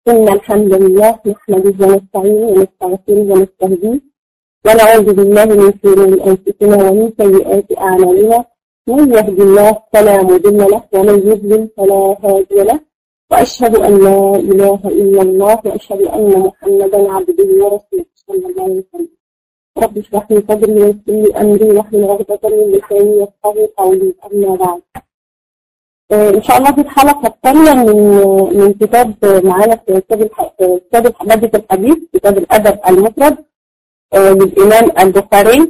إن الحمد لله نحمده ونستعينه ونستغفره ونستهديه ونعوذ بالله من شرور أنفسنا ومن سيئات أعمالنا من يهد الله فلا مضل له ومن يضلل فلا هادي له وأشهد أن لا إله إلا الله وأشهد أن محمدا عبده ورسوله صلى الله عليه وسلم رب اشرح لي صدري ويسر لي أمري واحلل عقدة من لساني يفقهوا قولي أما بعد إن شاء الله في الحلقة الثانية من من كتاب معانا في كتاب كتاب مادة الحديث كتاب الأدب المفرد للإمام البخاري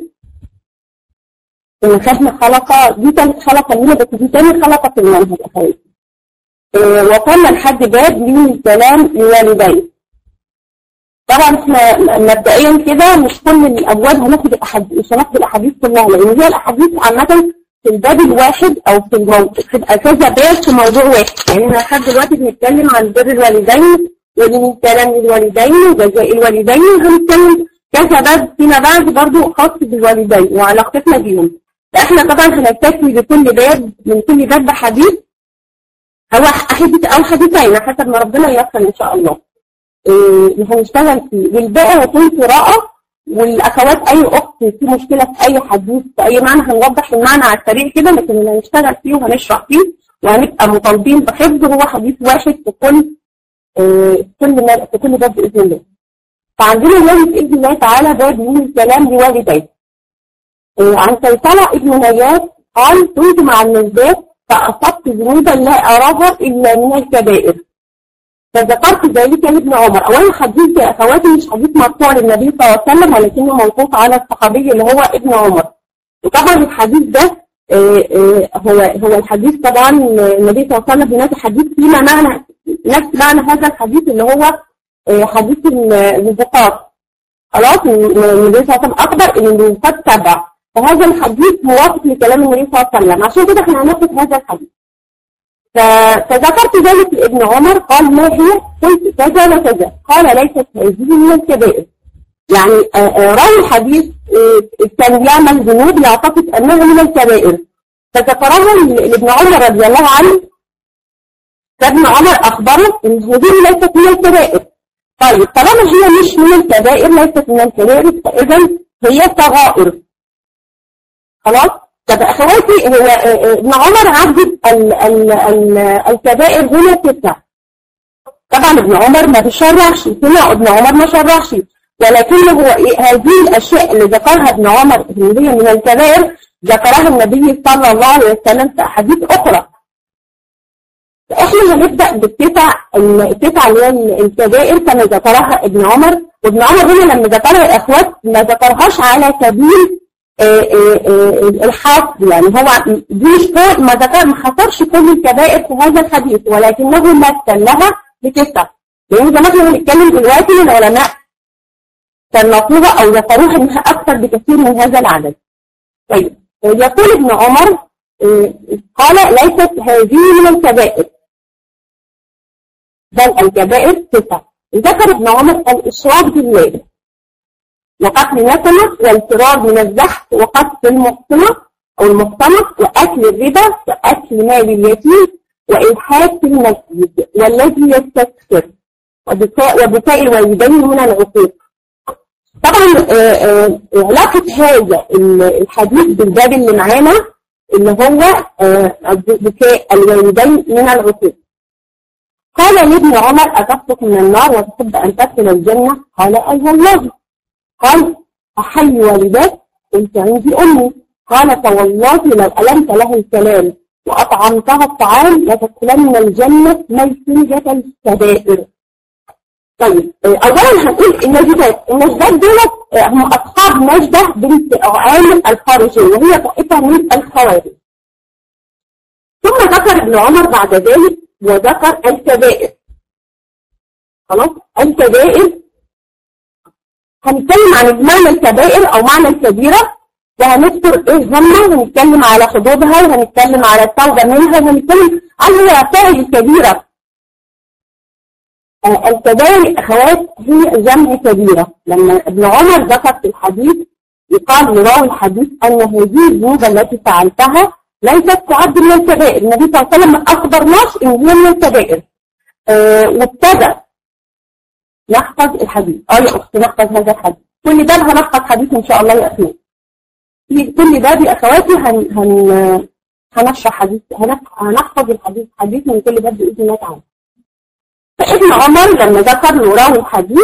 خدنا حلقة دي كانت حلقة لينا بس دي تاني حلقة في المنهج أخواتي وصلنا لحد باب من الكلام لوالديه طبعا احنا مبدئيا كده مش كل الابواب هناخد الاحاديث مش هناخد الاحاديث كلها لان هي الاحاديث عامه في الباب الواحد او في الموضوع تبقى كذا باب في موضوع واحد يعني احنا لحد دلوقتي بنتكلم عن بر الوالدين ومن كلام الوالدين وجزاء الوالدين وهنتكلم كذا باب فيما بعد برضو خاص بالوالدين وعلاقتنا بيهم فاحنا طبعا هنكتفي بكل باب من كل باب بحديث او حديث او حديثين حسب ما ربنا ييسر ان شاء الله اللي هنشتغل فيه والباقي هيكون قراءه والاخوات اي اخت في مشكله في اي حديث في اي معنى هنوضح المعنى على السريع كده لكن اللي هنشتغل فيه وهنشرح فيه وهنبقى مطالبين بحفظ هو حديث واحد في كل في كل في كل باب باذن الله. فعندنا اليوم باذن الله تعالى باب من الكلام لوالديه. عن سيطرة ابن نياس قال كنت مع النجاة فأصبت ذنوبا لا أراها إلا من الكبائر. فذكرت ذلك لابن عمر اولا حديث يا اخواتي مش حديث مرفوع للنبي صلى الله عليه وسلم ولكنه موقوف على الصحابي اللي هو ابن عمر وطبعا الحديث ده هو هو الحديث طبعا النبي صلى الله عليه وسلم هناك حديث فيما معنى نفس معنى هذا الحديث اللي هو حديث الزكاة خلاص النبي صلى الله عليه وسلم اخبر ان الزكاة سبع فهذا الحديث موافق لكلام النبي صلى الله عليه وسلم عشان كده احنا هناخد هذا الحديث فذكرت ذلك لابن عمر قال ما هي قلت كذا وكذا قال ليست هذه من الكبائر يعني راوي الحديث كان يعمل ذنوب يعتقد انها من الكبائر فذكرها لابن عمر رضي الله عنه فابن عمر اخبره ان هذه ليست من الكبائر طيب طالما هي مش من الكبائر ليست من الكبائر فاذا هي صغائر خلاص طب اخواتي هو ابن عمر عدد ال ال ال الكبائر هنا تسع طبعا ابن عمر ما بيشرحش هنا ابن عمر ما شرحش ولكن هو إيه هذه الاشياء اللي ذكرها ابن عمر اللي هي من الكبائر ذكرها النبي صلى الله عليه وسلم في احاديث اخرى فاحنا هنبدا بالتسع التسع اللي هي الكبائر كما ذكرها ابن عمر وابن عمر هنا لما ذكرها الاخوات ما ذكرهاش على سبيل الحاص يعني هو دي مش ما ذكر ما حصرش كل الكبائر في هذا الحديث ولكنه مثل لها بتسع لان زي ما احنا بنتكلم دلوقتي العلماء صنفوها او ذكروها انها اكثر بكثير من هذا العدد. طيب يقول ابن عمر قال ليست هذه من الكبائر بل الكبائر تسع ذكر ابن عمر الاشراك بالله وقتل نسمة والفرار من الزحف وقتل المقسمة أو المقسمة وأكل الربا وأكل مال اليتيم وإلحاد في المسجد والذي يستكثر وبكاء, وبكاء الوالدين من العقوق طبعا علاقة هذا الحديث بالباب اللي معانا اللي هو بكاء الوالدين من العقوق قال لابن عمر أتخطف من النار وتحب أن تدخل الجنة قال أي والله قال أحي والداك قلت عندي أمي قال فوالله لو ألمت له الكلام وأطعمتها الطعام لتدخلن الجنة ميسيجة الكبائر طيب أولا هنقول النجدات النجدات دولت هم أصحاب نجدة بنت عامر الخارجية وهي طائفة من الخوارج ثم ذكر ابن عمر بعد ذلك وذكر الكبائر خلاص الكبائر هنتكلم عن معنى الكبائر او معنى الكبيرة وهنذكر ايه هما وهنتكلم على حدودها وهنتكلم على التوبة منها وهنتكلم عن الرسائل الكبيرة آه الكبائر اخوات هي جمع كبيرة لما ابن عمر ذكر في الحديث يقال لراوي الحديث ان هذه الذنوب التي فعلتها ليست تعد من الكبائر النبي صلى الله عليه وسلم ما اخبرناش ان هي من الكبائر آه وابتدى نحفظ الحديث اه يا اختي نحفظ هذا الحديث كل ده هنحفظ حديث ان شاء الله يا اخوان في كل باب يا اخواتي هن هن هنشرح حديث هنحفظ الحديث حديث من كل باب باذن الله تعالى فابن عمر لما ذكر له راوي الحديث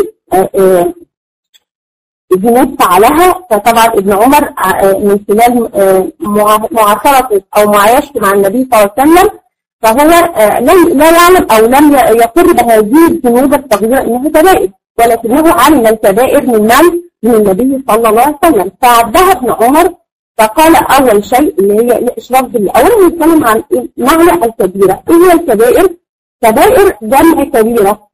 ذنوب فعلها فطبعا ابن عمر من خلال معاشرته او معايشته مع النبي صلى الله عليه وسلم فهو لم لا يعلم او لم يقر بهذه الذنوب الصغيره انها كبائر ولكنه علم الكبائر من من؟ من النبي صلى الله عليه وسلم فعدها ابن عمر فقال اول شيء اللي هي الاشراف بالله اولا نتكلم عن معنى الكبيره ايه هي الكبائر؟ كبائر جمع كبيره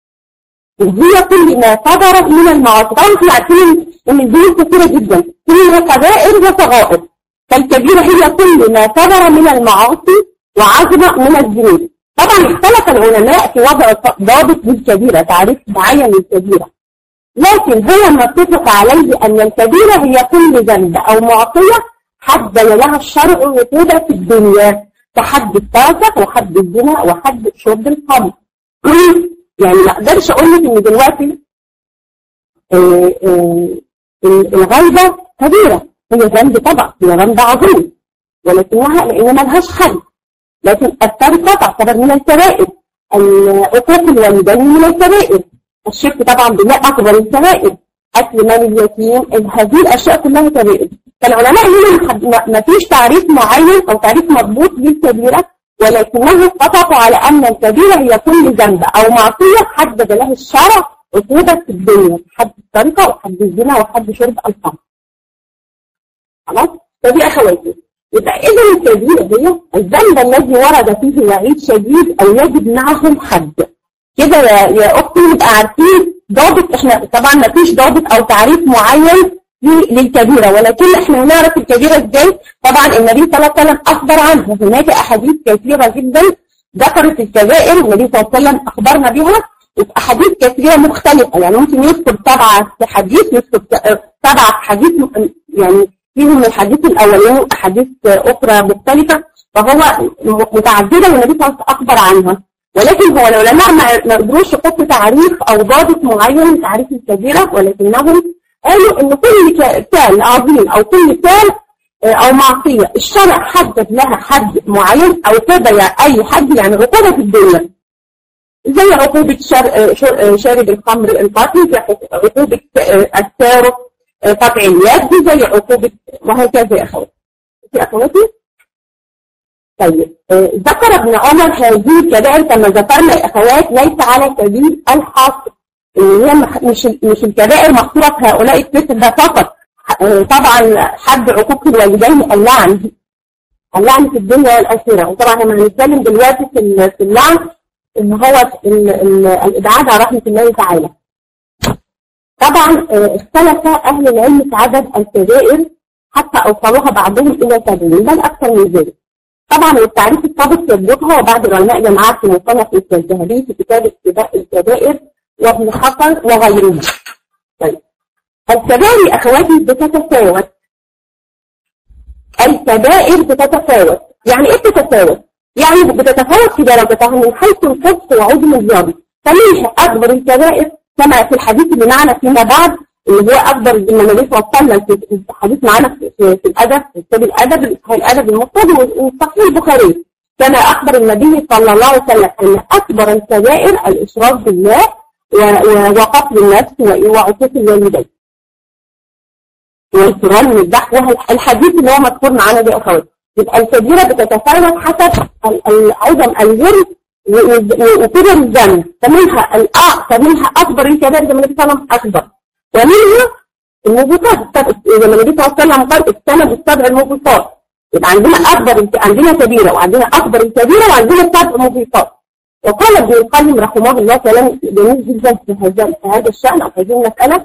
هي كل ما صدر من المعاصي طبعا احنا عارفين ان الذنوب كثيره جدا فيها كبائر وصغائر فالكبيره هي كل ما صدر من المعاصي وعظم من الذنوب طبعا اختلف العلماء في وضع ضابط للكبيره تعريف معين للكبيره لكن هو متفق عليه ان الكبيره هي كل ذنب او معصيه حد لها الشرع العقوبه في الدنيا كحد الفاسق وحد الزنا وحد شرب الخمر يعني ما اقدرش اقول لك ان دلوقتي آه آه الغيبه كبيره هي ذنب طبعا هي ذنب عظيم ولكنها لان ما لهاش حل لكن السرقه تعتبر من الكبائر عقوق الوالدين من الكبائر الشرك طبعا بالله اكبر الكبائر اكل مال اليتيم هذه الاشياء كلها كبائر فالعلماء هنا ما فيش تعريف معين او تعريف مضبوط للكبيره ولكنهم اتفقوا على أن الكبيرة هي كل ذنب أو معصية حدد له الشرع عقوبة في الدنيا حد السرقة وحد الزنا وحد شرب الخمر خلاص فدي أخواتي يبقى إذا الكبيرة هي الذنب الذي ورد فيه وعيد شديد أو يجب معه حد كده يا يا أختي نبقى عارفين ضابط إحنا طبعا ما فيش ضابط أو تعريف معين للكبيرة ولكن احنا هنعرف الكبيرة ازاي طبعا النبي صلى الله عليه وسلم اخبر عنها هناك احاديث كثيرة جدا ذكرت الكبائر النبي صلى الله عليه وسلم اخبرنا بها احاديث كثيرة مختلفة يعني ممكن يذكر سبعة حديث يذكر سبعة حديث يعني فيهم الحديث الاولاني واحاديث اخرى مختلفة فهو متعددة والنبي صلى الله عليه وسلم اخبر عنها ولكن هو العلماء ما قدروش يحطوا تعريف او ضابط معين لتعريف الكبيرة ولكنهم قالوا ان كل كان عظيم او كل كان او معصية الشرع حدد لها حد معين او تبع اي حد يعني عقوبة في الدنيا زي عقوبة شارب الخمر القاتل زي عقوبة السارق قطع اليد زي عقوبة وهكذا يا اخواتي في اخواتي طيب ذكر ابن عمر هذه الكبائر كما ذكرنا يا اخوات ليس على سبيل الحصر ان هي مش مش الكبائر محصوره في هؤلاء الكتب ده فقط طبعا حد عقوق الوالدين اللعن اللعن في الدنيا والاخره وطبعا احنا هنتكلم دلوقتي في في اللعن ان هو الابعاد عن رحمه الله تعالى طبعا اختلف اهل العلم في عدد الكبائر حتى اوصلوها بعضهم الى 70 بل اكثر من ذلك طبعا والتعريف السابق يربطها وبعض العلماء جماعات في مصنف الذهبي في كتاب الكبائر وابن حسن وغيره طيب الكبائر اخواتي بتتفاوت الكبائر بتتفاوت يعني ايه بتتفاوت يعني بتتفاوت في درجتها من حيث الفسق وعدم الضابط فمنها اكبر الكبائر كما في الحديث اللي معنا فيما بعد اللي هو اكبر من النبي صلى الله عليه وسلم في الحديث معنا في, في الادب في كتاب الادب صحيح الادب المفرد وصحيح البخاري كما اخبر النبي صلى الله عليه وسلم ان اكبر الكبائر الاشراك بالله وقتل النفس وعقوق الوالدين والكرام من الدعوة الحديث اللي هو مذكور معانا دي أخوات يبقى الكبيرة بتتفاوت حسب عدم الجرم وكبر الذنب فمنها الأع فمنها أكبر الكبائر زي ما النبي صلى الله عليه وسلم أكبر ومنها الموبقات زي ما النبي صلى الله عليه وسلم قال اجتنبوا السبع الموبقات يبقى عندنا أكبر عندنا كبيرة وعندنا أكبر الكبيرة وعندنا سبع موبقات وقال ابن القيم رحمه الله كلام جميل جدا في هذا في هذا الشأن أو هذه المسألة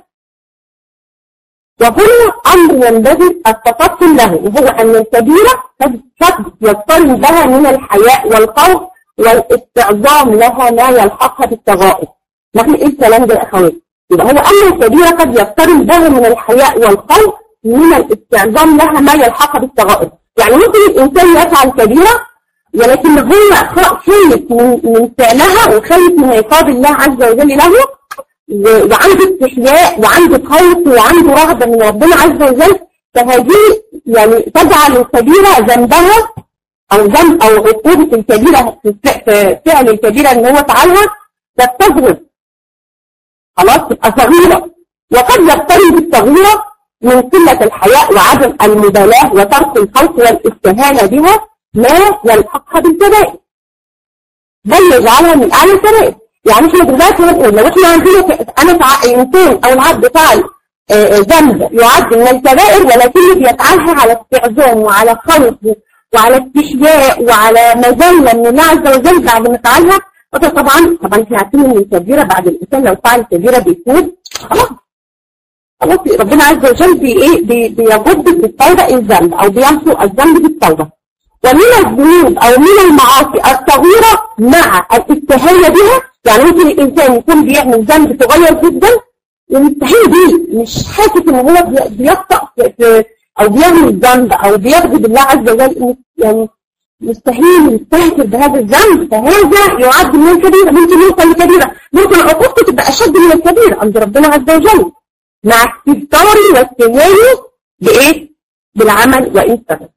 وهنا أمر ينبغي التفصل له وهو أن الكبيرة قد يقترن بها من الحياء والخوف والاستعظام لها ما يلحقها بالتغائب نحن إيه الكلام ده يا أخواتي يبقى هو أن الكبيرة قد يقترن بها من الحياء والخوف من الاستعظام لها ما يلحقها بالتغائب يعني ممكن الإنسان يفعل كبيرة ولكن هو خايف من من فعلها وخايف من عقاب الله عز وجل له وعنده استحياء وعنده خوف وعنده رغبة من ربنا عز وجل فهذه يعني تجعل الكبيرة ذنبها أو ذنب أو عقوبة الكبيرة في فعل الكبيرة إن هو فعلها تستصغر خلاص تبقى صغيرة وقد يقترن بالصغيرة من قلة الحياء وعدم المبالاة وترك الخوف والاستهانة بها ما يلحقها بالكبائر بل يجعلها من أعلى الكبائر يعني احنا دلوقتي هنقول لو احنا عندنا انا انسان او العبد فعل ذنب يعد من الكبائر ولكنه بيفعلها على استعظام وعلى خوف وعلى استحياء وعلى مذله من الله عز وجل بعد ما فعلها طبعا طبعا احنا عارفين ان الكبيره بعد الانسان لو فعل كبيره بيتوب خلاص خلاص ربنا عز وجل بي ايه بي بيجد بالتوبه الذنب او بيمحو الذنب بالتوبه ومن الذنوب او من المعاصي الصغيره مع الاستهانه بها يعني ممكن الانسان يكون بيعمل ذنب صغير جدا ومستحيل بيه مش حاسس ان هو بيخطأ او بيعمل ذنب او بيغضب الله عز وجل يعني مستحيل يستهتر بهذا الذنب فهذا يعد من الكبيرة ممكن يوصل لكبيرة ممكن عقوبته تبقى أشد من الكبيرة عند ربنا عز وجل مع استهتاره واستهانه بإيه؟ بالعمل وإن سبب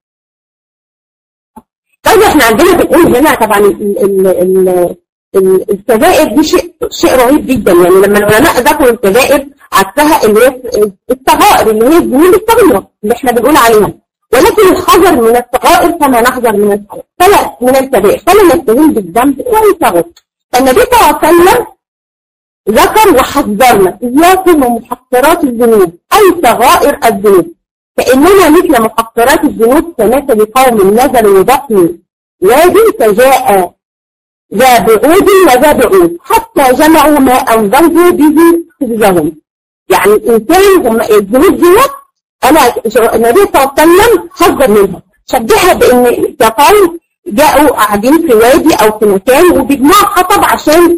طيب احنا عندنا بنقول هنا طبعا ال ال ال الكبائر دي شيء شيء رهيب جدا يعني لما العلماء ذكروا الكبائر عكسها اللي هي الصغائر اللي هي الذنوب الصغيره اللي احنا بنقول عليها ولكن الحذر من الصغائر كما نحذر من الصغائر فلا من الكبائر فلا نستهين بالذنب ولا صغر فالنبي صلى الله عليه وسلم ذكر وحذرنا اياكم ومحقرات الذنوب اي صغائر الذنوب فاننا مثل محقرات الذنوب كمثل قوم نزلوا بطن وادي فجاء ذا بعود وذا بعود حتى جمعوا ما أنضروا به حفظهم يعني الإنسان هم الذنوب دي أنا النبي صلى الله عليه وسلم حذر منها شبهها بأن كقوم جاءوا قاعدين في وادي أو في مكان وبيجمعوا حطب عشان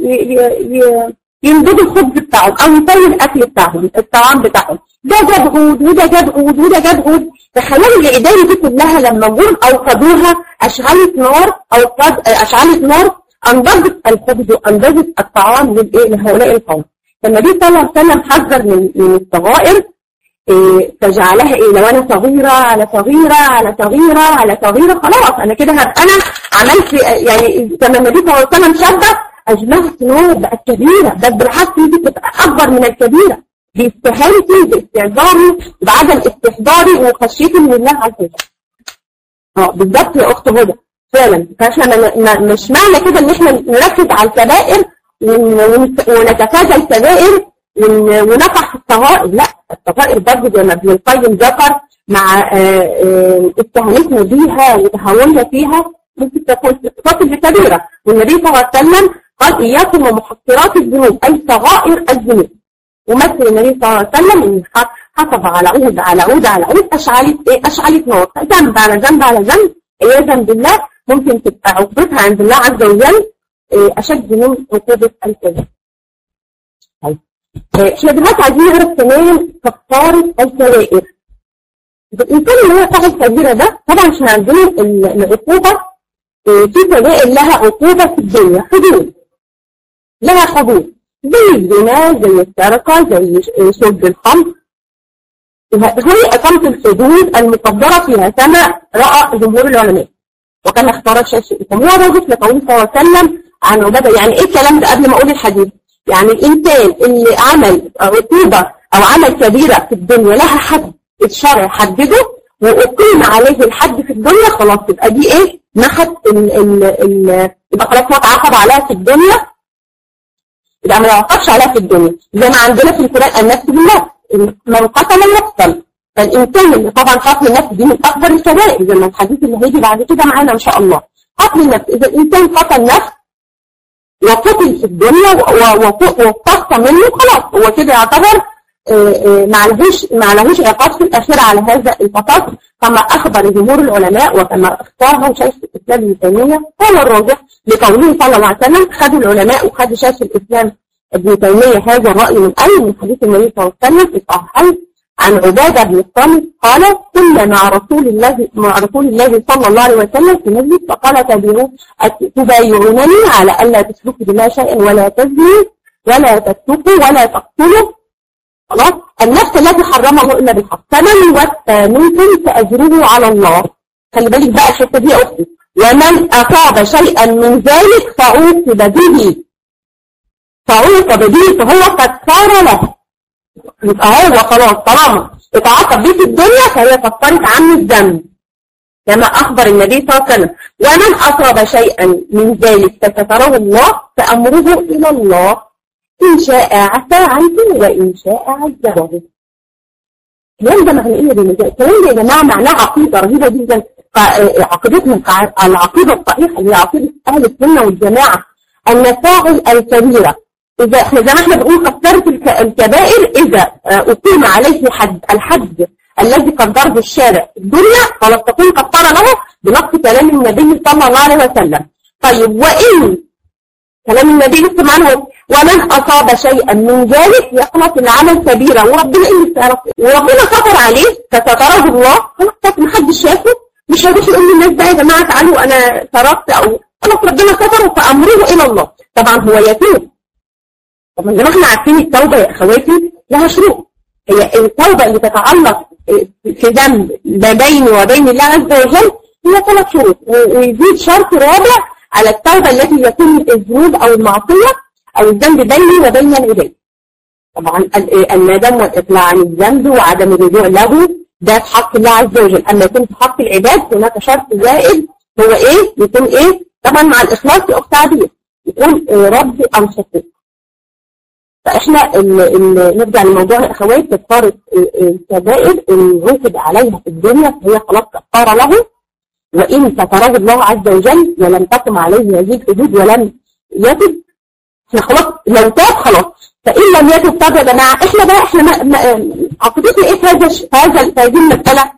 ينضجوا الخبز بتاعهم أو يسووا الأكل بتاعهم الطعام بتاعهم ده جاب عود وده جاب عود وده جاب عود تخيلوا العيدان دي كلها لما جم أوقدوها أشعلت نار أو أشعلت نار أنضجت الخبز وأنضجت الطعام للإيه لهؤلاء القوم فالنبي صلى الله عليه وسلم حذر من من الصغائر إيه فجعلها إيه لو أنا صغيرة على صغيرة على صغيرة على صغيرة خلاص أنا كده هبقى أنا عملت يعني كما النبي صلى الله عليه وسلم شبه أجمعت نور بقت كبيرة بل بالعكس دي بتبقى أكبر من الكبيرة باستهانتي باستعذاري بعدم استحضاري وخشيتي من الله عز وجل. اه بالظبط يا أخت هدى فعلا فاحنا مش معنى كده ان احنا نركز على الكبائر ونتفادى الكبائر ونقع في الصغائر لا الصغائر برضه زي ما ابن القيم ذكر مع استهانتنا بيها وتهاوننا فيها ممكن تكون صفات الكبيره والنبي صلى الله عليه وسلم قال اياكم ومحقرات الذنوب اي صغائر الذنوب ومثل النبي صلى الله عليه وسلم ان حصب على عود على عود على عود اشعلت ايه اشعلت نار ذنب على ذنب على ذنب عياذا بالله ممكن تبقى عقوبتها عند الله عز وجل أشد من عقوبة الكذب. طيب احنا دلوقتي عايزين نعرف كمان كفارة الكبائر. الإنسان اللي هو فعل الكبيرة ده طبعا احنا عندنا العقوبة في كبائر لها عقوبة في الدنيا حدود. لها حدود زي الزنا زي السرقة زي شرب الخمر هي إقامة الحدود المقدرة فيها كما رأى جمهور العلماء. وكان اختار الشيخ هو راجل لقوله صلى الله عليه وسلم عن عبادة يعني ايه الكلام ده قبل ما اقول الحديث يعني الانسان اللي عمل عقوبة او عمل كبيرة في الدنيا لها حد الشرع حدده واقيم عليه الحد في الدنيا خلاص تبقى دي ايه نخت ال ال ال يبقى خلاص هو اتعاقب عليها في الدنيا يبقى ما يعاقبش عليها في الدنيا زي ما عندنا في القران النفس بالنفس من قتل نفسا فالإنسان اللي طبعا قتل النفس دي من أكبر الكبائر زي ما الحديث اللي هيجي بعد كده معانا إن شاء الله قتل النفس إذا الإنسان قتل نفس وقتل في الدنيا وقص منه خلاص هو كده يعتبر معلهوش معلهوش عقاب في الآخرة على هذا القصاص كما أخبر جمهور العلماء وكما اختاره شيخ الإسلام ابن تيمية هو الراجح لقوله صلى الله عليه وسلم خدوا العلماء وخد شيخ الإسلام ابن تيمية هذا الرأي من أي من حديث النبي صلى الله عليه وسلم في الصحيحين عن عبادة بن الصامت قال كنا مع رسول الله مع رسول الله صلى الله عليه وسلم في مجلس فقال تبايعونني على ألا تشركوا بالله شيئا ولا تزنوا ولا تسرقوا ولا تقتلوا خلاص النفس التي حرمه إلا بالحق فمن وفى منكم فأجره على الله خلي بالك بقى الحتة دي يا أختي ومن أصاب شيئا من ذلك فعوقب به فعوقب به فهو قد صار له يبقى هو خلاص طالما اتعاقب به في الدنيا فهي كفرت عنه الذنب كما أخبر النبي صلى الله عليه وسلم ومن أصاب شيئا من ذلك فستره الله فأمره إلى الله إن شاء عفى عنه وإن شاء عذبه الكلام ده معنى ايه يا بنات؟ الكلام ده يا جماعه معناه عقيده رهيبه جدا عقيدتنا العقيده الصحيحه اللي هي عقيده اهل السنه والجماعه ان فاعل الكبيره اذا احنا زي ما احنا بنقول كفاره الكبائر اذا اقيم عليه حد الحد الذي قدره الشارع الدنيا خلاص تكون كفاره له بنص كلام النبي صلى الله عليه وسلم طيب وان كلام النبي لسه معنا ومن أصاب شيئا من ذلك يخلص العمل كبيرا وربنا اللي تعرف وربنا ستر عليه فستره الله خلاص محدش شافه مش هيروح يقول للناس بقى يا جماعه تعالوا انا سرقت او خلاص ربنا ستره فامره الى الله طبعا هو يتوب طبعا زي ما احنا عارفين التوبه يا اخواتي لها شروط هي التوبه اللي تتعلق في ذنب ما بيني وبين الله عز وجل هي ثلاث شروط ويزيد شرط رابع على التوبه التي يكون الذنوب او المعصيه او الذنب بيني وبين العباد طبعا الندم والاطلاع عن الذنب وعدم الرجوع له ده في حق الله عز وجل اما يكون في حق العباد هناك شرط زائد هو ايه يكون ايه طبعا مع الاخلاص يا اخت عبير يقول رب انصفك فاحنا نرجع لموضوع الاخوات كفاره الكبائر اللي عوقب عليها في الدنيا فهي خلاص كفاره له وان ستره الله عز وجل ولم تقم عليه هذه الحدود ولم يتب احنا خلاص لو تاب خلاص فان لم يتب طب يا جماعه احنا بقى احنا عقيدتنا ايه في هذا هذا في هذه المساله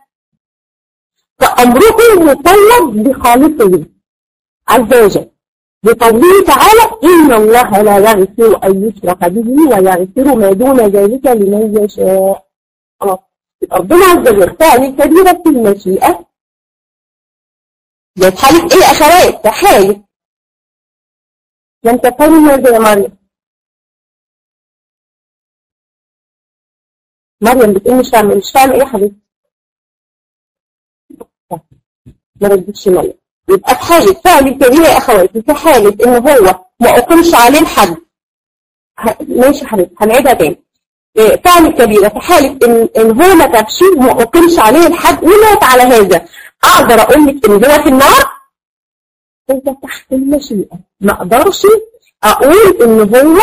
فامركم مطلب بخالصه عز وجل بقوله تعالى إن الله لا يغفر أن يشرك به ويغفر ما دون ذلك لمن يشاء خلاص ربنا عز وجل فعل كبيرة في المشيئة ده في حالة إيه أخوات في حالة لم تفهمي ماذا يا مريم مريم بتقول مش فاهمة مش فاهمة إيه يا حبيبتي ما ردتش مريم يبقى في حالة فعل كبيرة يا أخواتي في حالة إن هو ما أقيمش عليه الحد ماشي يا حبيبتي هنعيدها تاني فعل كبيرة في حالة إن, إن هو ما تابش وما أقيمش عليه الحد ومات على هذا أقدر أقول لك إن هو في النار أنت تحت المشيئة ما أقدرش أقول إن هو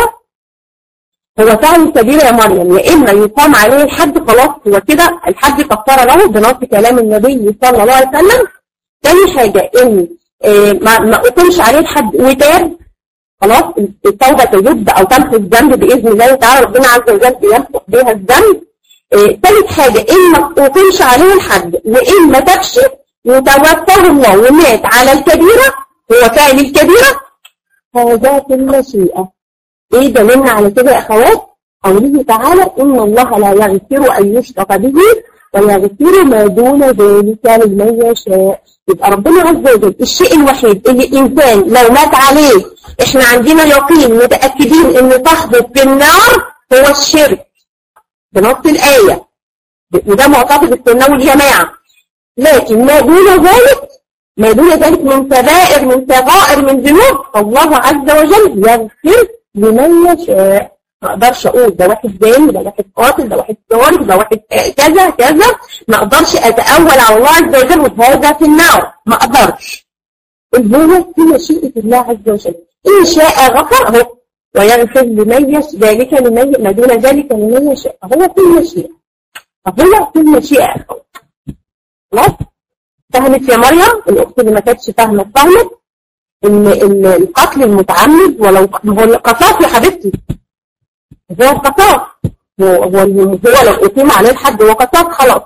هو فعل كبيرة يا مريم يا إما يقام عليه الحد خلاص هو كده الحد كفارة له بنص كلام النبي صلى الله عليه وسلم تاني حاجة ان ما ما اقيمش عليه الحد وتاب خلاص التوبة تجد او تمحو الذنب باذن الله تعالى ربنا عز وجل يمحو بها الذنب ثالث حاجة ان ما اقيمش عليه الحد وان ما تابش وتوفاه الله ومات على الكبيرة هو فاعل الكبيرة هذا في المشيئة ايه دليلنا على كده يا اخوات قوله تعالى ان الله لا يغفر ان يشرك به ويغفر ما دون ذلك لمن يشاء يبقى ربنا عز وجل الشيء الوحيد اللي الإنسان لو مات عليه احنا عندنا يقين متأكدين ان صاحبه في النار هو الشرك بنص الآية وده معتقد السنة والجماعة لكن ما دون ذلك ما دون ذلك من كبائر من صغائر من ذنوب الله عز وجل يغفر لمن يشاء ما اقدرش اقول ده واحد زاني ده واحد قاتل ده واحد سارق ده واحد كذا كذا ما اقدرش اتأول على الله عز وجل وهذا في النار ما اقدرش هو في مشيئة الله عز وجل إن شاء غفر اهو ويغفر لمن يشاء ذلك لمن ما دون ذلك لمن يشاء هو في المشيئة هو في المشيئة خلاص فهمت يا مريم الأخت اللي ما كانتش فاهمة فهمت إن إن القتل المتعمد ولو هو القصاص يا حبيبتي هو القصاص هو هو هو لو أقيم عليه الحد هو قصاص خلاص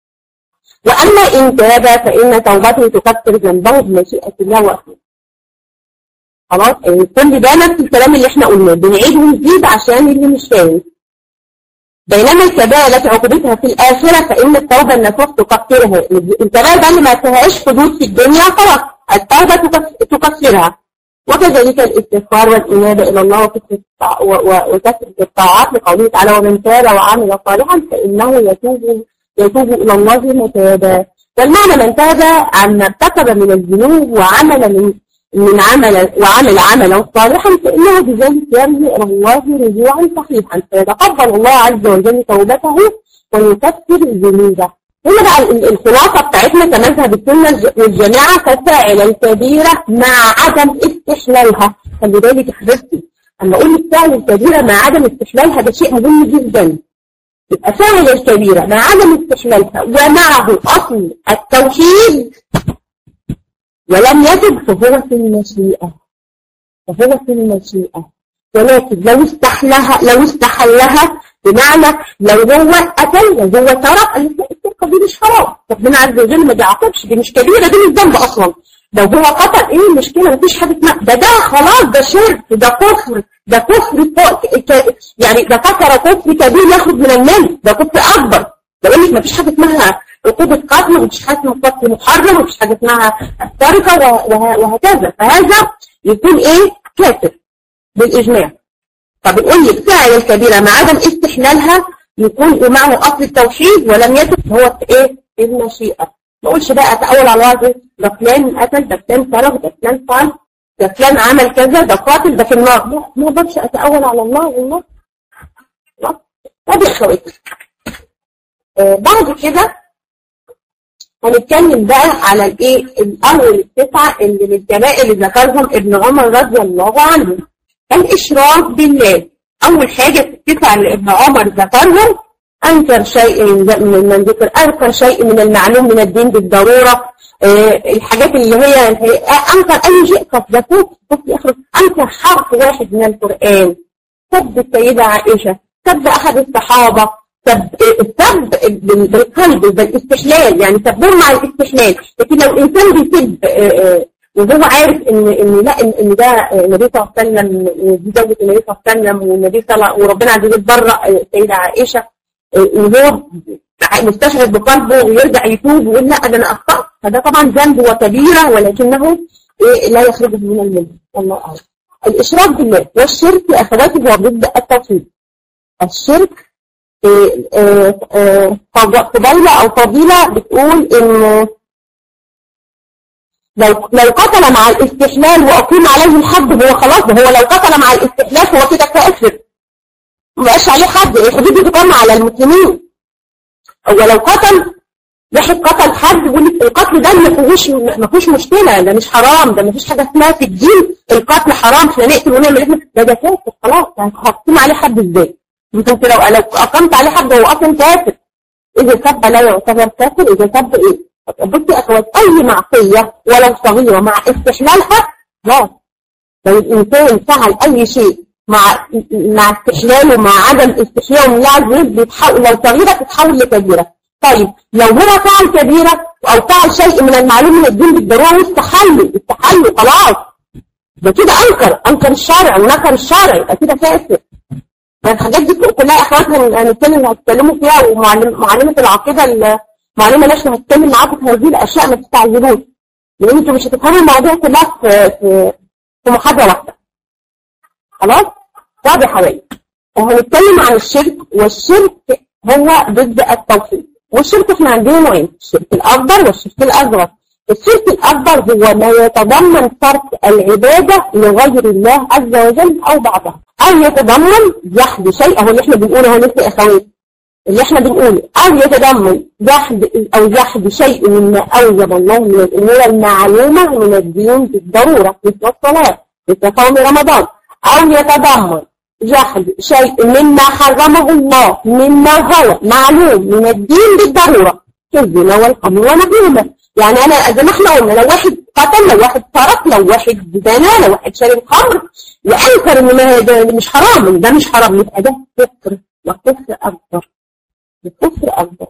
وأما إن تاب فإن توبته تكفر ذنبه بمشيئة الله وأخيه خلاص كل ده نفس الكلام اللي احنا قلناه بنعيد ونزيد عشان اللي مش فاهم بينما الكبائر التي عقوبتها في الآخرة فإن التوبة النصوص تكفرها الكبائر بقى اللي ما فيهاش حدود في الدنيا خلاص التوبة تكفرها وكذلك الاستغفار والإنابة إلى الله وكثرة الطاعات لقوله تعالى ومن تاب وعمل صالحا فإنه يتوب يتوب إلى الله متابا والمعنى من تاب عما ارتكب من الذنوب وعمل من من عمل وعمل عملا صالحا فإنه بذلك يرجع إلى الله رجوعا صحيحا فيتقبل الله عز وجل توبته ويكفر ذنوبه هنا بقى الخلاصة بتاعتنا كمذهب السنة والجماعة ففاعل الكبيرة مع عدم استحلالها خلي بالك يا حبيبتي أما أقول لك فاعل الكبيرة مع عدم استحلالها ده شيء مهم جدا يبقى فاعل الكبيرة مع عدم استحلالها ومعه أصل التوحيد ولم يتب فهو في المشيئة فهو في المشيئة ولكن لو استحلها لو استحلها بمعنى لو هو قتل لو هو سرق السرقة دي مش حرام ربنا عز وجل ما بيعاقبش دي مش كبيرة دي مش ذنب أصلا لو هو قتل ايه المشكلة مفيش حاجة اسمها ده ده خلاص ده شرك ده كفر ده كفر يعني ده كفر كفر كبير ياخد من المال ده كفر أكبر بقول لك مفيش حاجة اسمها عقوبة قتل ومفيش حاجة اسمها قتل محرم ومفيش حاجة اسمها السرقة وهكذا فهذا يكون ايه كافر بالإجماع فبنقول لك فاعل الكبيرة مع عدم استحلالها يكون معه أصل التوحيد ولم يتب هو في ايه في المشيئة ما اقولش بقى اتأول على الوعظ ده فلان قتل ده فلان سرق ده فلان فعل ده فلان عمل كذا ده قاتل ده في النار لا ما اقدرش اتأول على الله والله طب يا اخواتي آه بعد كده هنتكلم بقى على الايه الامر التسعه اللي من الكبائر اللي ذكرهم ابن عمر رضي الله عنه الاشراك بالله اول حاجه في التسعه اللي ابن عمر ذكرهم انكر شيء من من ذكر انكر شيء من المعلوم من الدين بالضروره آه الحاجات اللي هي انكر اي شيء قد ذكرت انكر حرف واحد من القران سب السيده عائشه سب احد الصحابه سب السب بالقلب بالاستحلال يعني سبهم مع الاستحلال لكن لو الانسان بيسب وهو عارف ان ان لا ان, إن ده النبي صلى الله عليه وسلم دي زوجة النبي صلى الله عليه وسلم والنبي صلى وربنا عز وجل برأ السيدة عائشة وهو مستشعر بقلبه ويرجع يتوب ويقول لا ده انا اخطأت فده طبعا ذنب وكبيرة ولكنه لا يخرجه من المله والله اعلم الاشراك بالله والشرك يا اخواتي هو ضد التوحيد الشرك فضيلة أو فضيلة بتقول إن لو لو قتل مع الاستحلال وأقيم عليه الحد هو خلاص هو لو قتل مع الاستحلال هو كده كافر ما بقاش عليه حد الحدود دي تقام على المسلمين هو لو قتل واحد قتل حد يقول لك القتل ده ما فيهوش ما فيهوش مشكله ده مش حرام ده ما فيش حاجه اسمها في الدين القتل حرام احنا نقتل ونعمل احنا ده ده كافر خلاص هتقيم عليه حد ازاي؟ انت لو لو اقمت عليه حد هو اصلا كافر اذا سب لا يعتبر كافر اذا سب ايه بصي اخوات اي معصيه ولو صغيره مع استحلالها خلاص لو الانسان فعل اي شيء مع مع استحلاله مع عدم استحلاله من الله عز وجل بيتحول لو صغيره تتحول لكبيره طيب لو هو فعل كبيره او فعل شيء من المعلوم من الدين بالضروره استحل استحل خلاص ده كده انكر انكر الشرع ونكر الشرع يبقى كده كافر الحاجات دي كلها اخواتنا هنتكلم هتكلموا فيها ومعلمة العقيدة المعلمة اللي احنا هنتكلم معاكم في هذه الاشياء ما تستعجلوش لان انتوا مش هتفهموا المواضيع كلها في في في محاضرة واحدة خلاص؟ طب يا حبايبي وهنتكلم عن الشرك والشرك هو ضد التوحيد والشرك احنا عندنا نوعين الشرك الاكبر والشرك الاصغر الشرك الأكبر هو ما يتضمن ترك العبادة لغير الله عز وجل أو بعضها أو يتضمن جحد شيء أو اللي احنا بنقوله هو نفس أخوات اللي احنا بنقوله أو يتضمن جحد أو جحد شيء مما أوجب الله من الأمور المعلومة من الدين بالضرورة مثل الصلاة مثل صوم رمضان أو يتضمن جحد شيء مما حرمه الله مما هو معلوم من الدين بالضرورة كالزنا والخمر ونحوهما يعني انا زي ما احنا قلنا لو واحد قتل لو واحد سرق لو واحد زنا لو واحد شرب خمر وانكر ان ما ده مش حرام ده مش حرام يبقى ده كفر وكفر اكبر كفر اكبر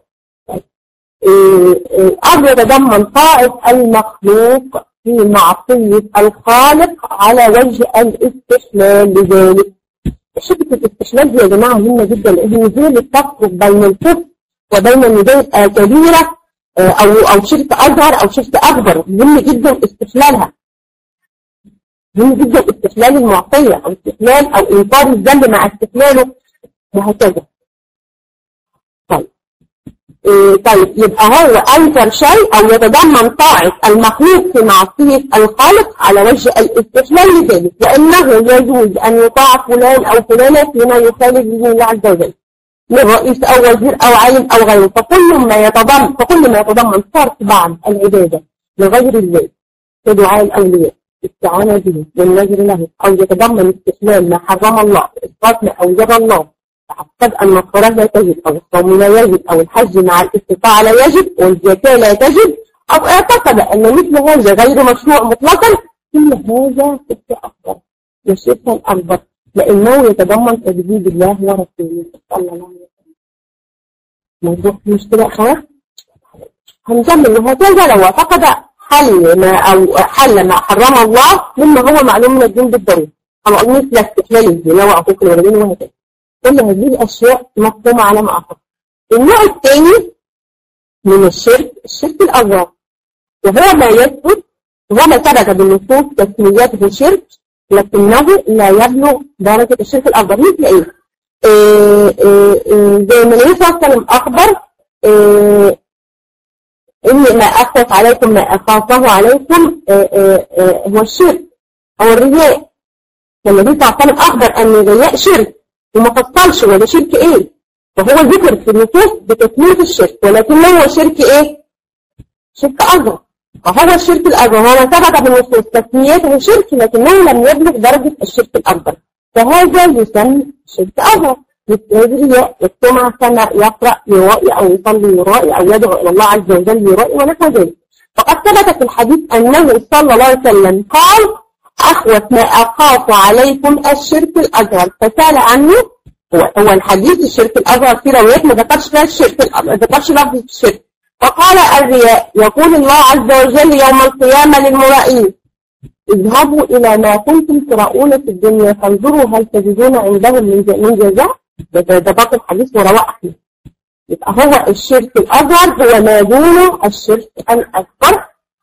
الامر يتضمن طاعه المخلوق في معصيه الخالق على وجه الاستحلال لذلك شبكه الاستحلال دي يا جماعه مهمه جدا لان هي اللي تفرق بين الكفر وبين ان ده كبيره او او شرك اصغر او شرك اكبر مهم جدا استحلالها مهم جدا استقلال المعصية أو استقلال أو إنكار الذنب مع استقلاله وهكذا طيب إيه طيب يبقى هو أنكر شيء أو يتضمن طاعة المخلوق في معصية الخالق على وجه الاستقلال لذلك لأنه يجوز أن يطاع فلان أو فلانة فيما يخالف به الله عز وجل من رئيس أو وزير أو عالم أو غيره فكل ما يتضمن فكل ما يتضمن صرف بعض العبادة لغير الله كدعاء الأولياء استعانة به والنذر له أو يتضمن استحلال ما حرم الله إسقاط ما أوجب الله فاعتقد أن الصلاة لا تجب أو الصوم لا يجب أو الحج مع الاستطاعة لا يجب والزكاة لا تجب أو اعتقد أن مثل هذا غير مشروع مطلقا كل هذا شرك أكبر وشرك أكبر لأنه يتضمن تجديد الله ورسوله صلى الله عليه وسلم موضوع مشكلة أخوات هنكمل وهكذا لو اعتقد حل ما أو حل ما حرم الله مما هو معلوم من الدين بالضرورة أما مثل استقلال الزنا وعقوق الوالدين وهكذا كل هذه الأشياء مفهومة على ما أعتقد النوع الثاني من الشرك الشرك الأصغر وهو ما يثبت وهو ما ثبت بالنصوص تسميته شرك لكنه لا يبلغ درجة الشرك الأكبر مثل إيه؟ إيه إيه إيه زي ما النبي صلى الله عليه وسلم أخبر إيه إني ما أخف عليكم ما أخافه عليكم إيه إيه إيه هو الشرك أو الرياء النبي صلى الله عليه وسلم أخبر أن الرياء شرك وما فصلش ولا شرك إيه فهو ذكر في النصوص بتسمية الشرك ولكنه هو شرك إيه؟ شرك أصغر فهو الشرك الأكبر هو ثبت بالنصوص تسميته شرك لكنه لم يبلغ درجة الشرك الأكبر فهذا يسمى شرك أصغر الرياء السمعة كما يقرأ يرائي أو يصلي يرائي أو يدعو إلى الله عز وجل يرائي ونحو ذلك فقد ثبت في الحديث أنه صلى الله عليه وسلم قال أخوف ما أخاف عليكم الشرك الأصغر فسأل عنه هو, هو الحديث الشرك الأصغر في روايات ما ذكرش فيها الشرك ما ذكرش لفظ الشرك فقال الرياء يقول الله عز وجل يوم القيامة للمرائين اذهبوا إلى ما كنتم ترؤون في الدنيا فانظروا هل تجدون عندهم من جزاء ده, ده باقي الحديث ورواه أحمد يبقى هو الشرك الأصغر هو ما دونه الشرك الأكبر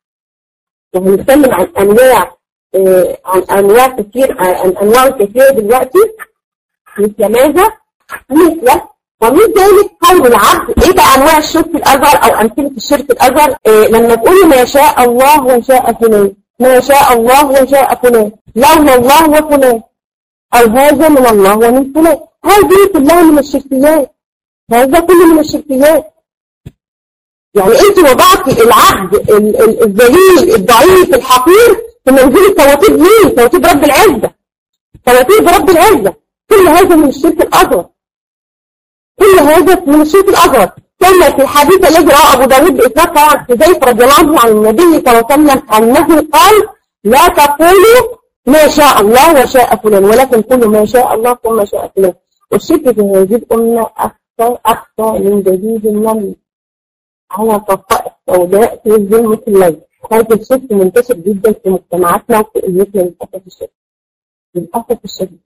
وهنتكلم عن أنواع آه عن أنواع كثير عن أنواع كثيرة دلوقتي مثل ماذا؟ مثل ومن ذلك قول العبد ايه بقى انواع الشرك الاصغر او امثله الشرك الاصغر إيه لما تقول ما شاء الله وشاء فلان ما شاء الله وشاء فلان لولا الله وفلان او هذا من الله ومن فلان هذه كلها من الشركيات هذا كله من الشركيات يعني انت وضعتي العبد الذليل الضعيف الحقير في منزل تواتيب مين؟ تواتيب رب العزه تواتيب رب العزه كل هذا من الشرك الاصغر كل هذا من الشرك الأصغر كما في الحديث الذي رواه أبو داود بإسناد طبعا حذيفة رضي الله عنه عن النبي صلى الله عليه وسلم أنه قال لا تقولوا ما شاء الله وشاء فلان ولكن قولوا ما شاء الله وما شاء فلان والشرك في هذه الأمة أخفى أخفى من جديد النمل على صفاء السوداء في ظلمة الليل هذا الشرك منتشر جدا في مجتمعاتنا وفي أمتنا للأسف الشديد للأسف الشديد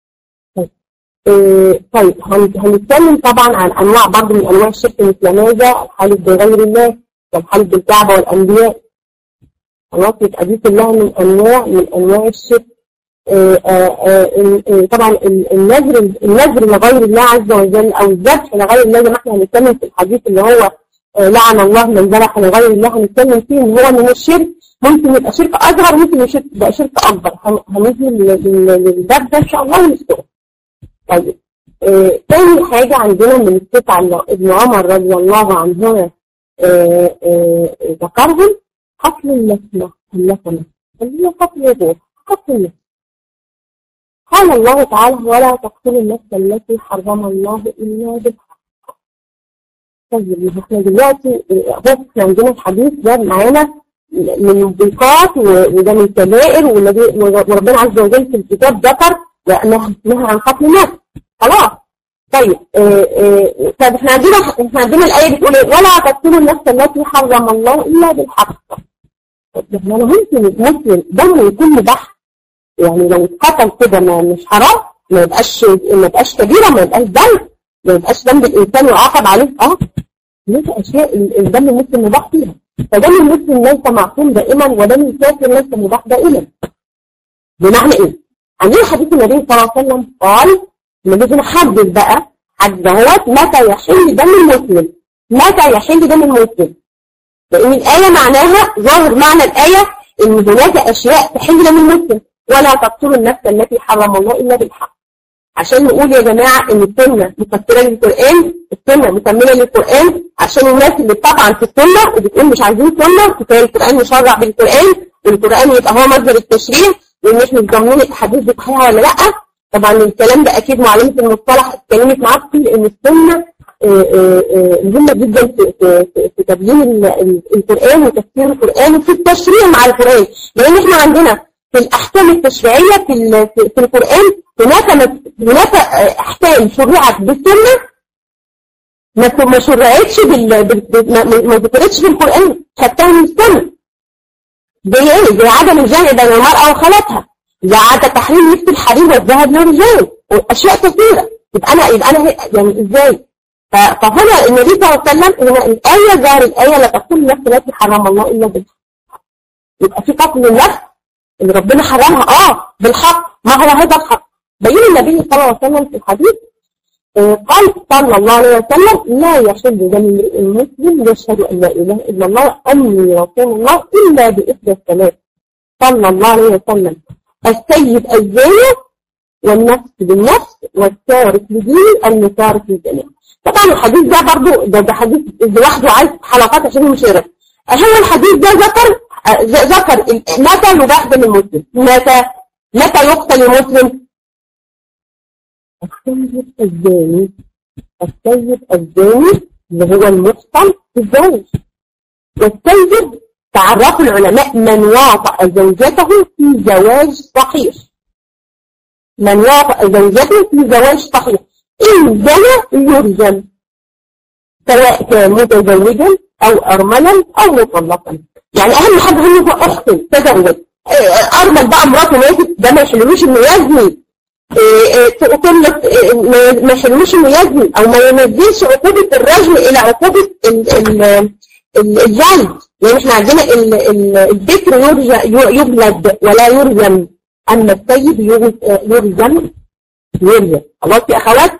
إيه طيب هنتكلم طبعا عن انواع برضه من انواع الشرك مثل ماذا الحالف بغير الله والحالف بالكعبه والانبياء خلاص يبقى دي كلها من انواع من انواع الشرك إيه إيه طبعا النذر النذر لغير الله عز وجل او الذبح لغير الله زي ما احنا هنتكلم في الحديث اللي هو لعن الله من ذبح لغير الله هنتكلم فيه ان هو من الشرك ممكن يبقى شرك اصغر ممكن يبقى شرك اكبر هنيجي للباب ده ان شاء الله ونسكت طيب آه، تاني حاجة عندنا من التسعة اللي ابن عمر رضي الله عنهما آه، آه، ذكرهم قتل اللسمة اللسمة اللي هي قتل الروح قتل اللسمة قال الله تعالى ولا تقتلوا النفس التي حرم الله إلا بالحق طيب احنا دلوقتي بص احنا عندنا الحديث ده معانا من الموبقات وده من الكبائر وربنا عز وجل في الكتاب ذكر نهى عن قتل النفس خلاص طيب طب احنا عندنا احنا عندنا الايه بتقول ايه ولا تقتلوا النفس التي حرم الله الا بالحق طب احنا ممكن المسلم دمه يكون مباح يعني لو اتقتل كده ما مش حرام ما يبقاش ما يبقاش كبيره ما يبقاش ذنب ما يبقاش ذنب الانسان يعاقب عليه اه ليس اشياء الدم المسلم مباح فيها فدم المسلم ليس معصوم دائما ودم الكافر ليس مباح دائما بمعنى ايه؟ عندنا حديث النبي صلى الله عليه وسلم قال النبي نحدد بقى حد هو متى يحل دم المسلم متى يحل دم المسلم لان الايه معناها ظاهر معنى الايه ان هناك اشياء تحل دم المسلم ولا تقتلوا النفس التي حرم الله الا بالحق عشان نقول يا جماعة ان السنة مفسرة للقرآن السنة مكملة للقرآن عشان الناس اللي طبعا في السنة وبتقول مش عايزين سنة كفاية القرآن مشرع بالقرآن والقرآن يبقى هو مصدر التشريع وان احنا مش ضامنين الاحاديث دي صحيحة ولا لا طبعا الكلام ده اكيد معلمة المصطلح اتكلمت معاك فيه لان السنة مهمة جدا في, في, في تبيين القرآن وتفسير القرآن وفي التشريع مع القرآن لان احنا عندنا في الأحكام التشريعية في, في القرآن هناك هناك أحكام شرعت بالسنة ما شرعتش بال ما ذكرتش في القرآن خدتها من السنة زي ايه؟ زي عدم الجمع بين المرأة وخالتها زي عدم تحريم لبس الحرير والذهب للرجال وأشياء كثيرة يبقى أنا يبقى أنا يعني إزاي؟ فهنا النبي صلى الله عليه وسلم هنا الآية ظهر الآية لا تقول نفس التي حرم الله إلا بالحق يبقى في قتل النفس اللي ربنا حرمها اه بالحق ما هو هذا الحق بين النبي صلى الله عليه وسلم في الحديث قال صلى الله عليه وسلم لا يحل دم امرئ مسلم يشهد ان لا اله الا الله اني رسول الله الا باحدى الثلاث صلى الله عليه وسلم السيد الزاني والنفس بالنفس والتارك لدين المتارك للجميع طبعا الحديث ده برضو ده, ده حديث لوحده عايز حلقات عشان المشارك هو الحديث ده ذكر ذكر متى يباح دم المسلم متى متى يقتل المسلم السيد الزاني السيد الزاني اللي هو المحصن الزاني والسيد تعرف العلماء من واطأ زوجته في زواج صحيح من واطأ زوجته في زواج صحيح إن زنى يرجم سواء كان متزوجا أو أرملا أو مطلقا يعني أهم حاجة هو أحسن تزوج أرمل بقى مراته ماتت ده ما يحلوش إنه يزني تطلق ما يحلوش إنه يزني أو ما ينزلش عقوبة الرجم إلى عقوبة الجلد يعني احنا عندنا الذكر يجلد ولا يرجم أما السيد يرجم يرجم خلاص يا أخوات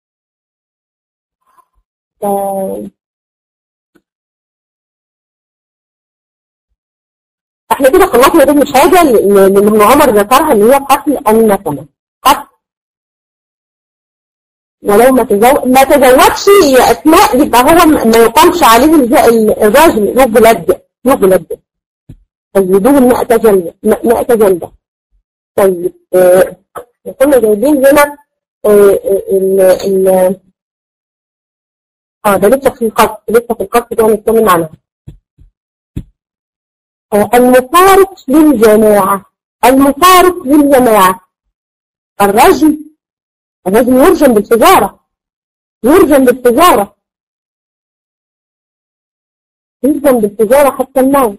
احنا كده خلصنا دي حاجة اللي ابن عمر ذكرها اللي هي قتل النسمة قتل ولو ما تزوج ما تزوجش يا اسماء يبقى هو ما يقامش عليه الراجل يجلد يجلد تجلدوه 100 جلدة 100 جلدة طيب آه كنا جايبين هنا آه ال ال اه ده لسه في القصد لسه في القصد ده هنتكلم عنها المفارق للجماعة المفارق للجماعة الرجل الرجل يرجم بالتجارة يرجم بالتجارة يرجم بالتجارة حتى الموت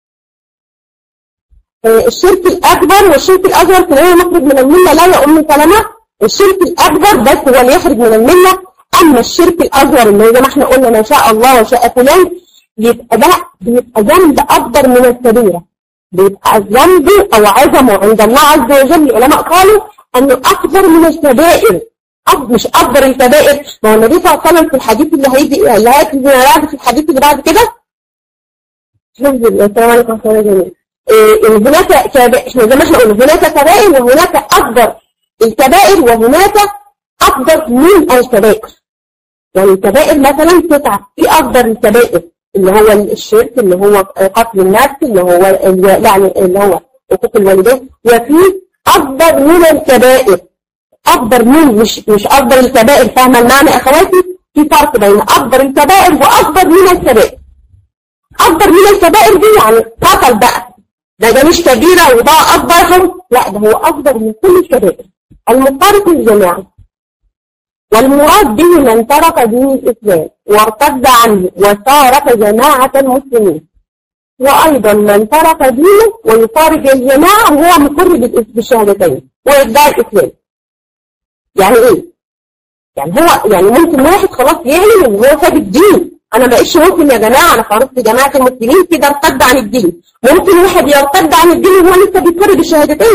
الشرك الأكبر والشرك الأصغر تلاقيه مخرج من الملة لا يا أم سلمة الشرك الأكبر بس هو اللي يخرج من الملة أما الشرك الأصغر اللي زي ما احنا قلنا ما شاء الله وشاء فلان يبقى ده بيبقى ذنب أكبر من الكبيرة بيبقى الذنب أو عظمه عند الله عز وجل العلماء قالوا أنه أكبر من الكبائر أب مش أكبر الكبائر ما هو النبي صلى الله عليه وسلم في الحديث اللي هيجي اللي هيجي بعد في الحديث اللي بعد كده السلام عليكم ورحمة الله جميل هناك كبائر احنا زي ما احنا قلنا هناك كبائر وهناك أكبر الكبائر وهناك أكبر من الكبائر يعني الكبائر مثلا تسعة في أكبر الكبائر اللي هو الشرك اللي هو قتل النفس اللي هو يعني اللي هو حقوق الوالدين وفي أكبر من الكبائر أكبر من مش مش أكبر الكبائر فاهمة المعنى أخواتي في فرق بين أكبر الكبائر وأكبر من الكبائر أكبر من الكبائر دي يعني قتل بقى ده ده مش كبيرة وده أكبرهم لا ده هو أكبر من كل الكبائر المفارق للجماعة والمراد به من ترك دين الإسلام وارتد عنه وفارق جماعة المسلمين وأيضا من ترك دينه ويفارق الجماعة وهو مقر بالشهادتين ويدعي الإسلام يعني إيه؟ يعني هو يعني ممكن واحد خلاص يعلن إن هو ساب الدين أنا ما بقيتش مسلم يا جماعة أنا خرجت جماعة المسلمين كده ارتد عن الدين ممكن واحد يرتد عن الدين وهو لسه بيقر بالشهادتين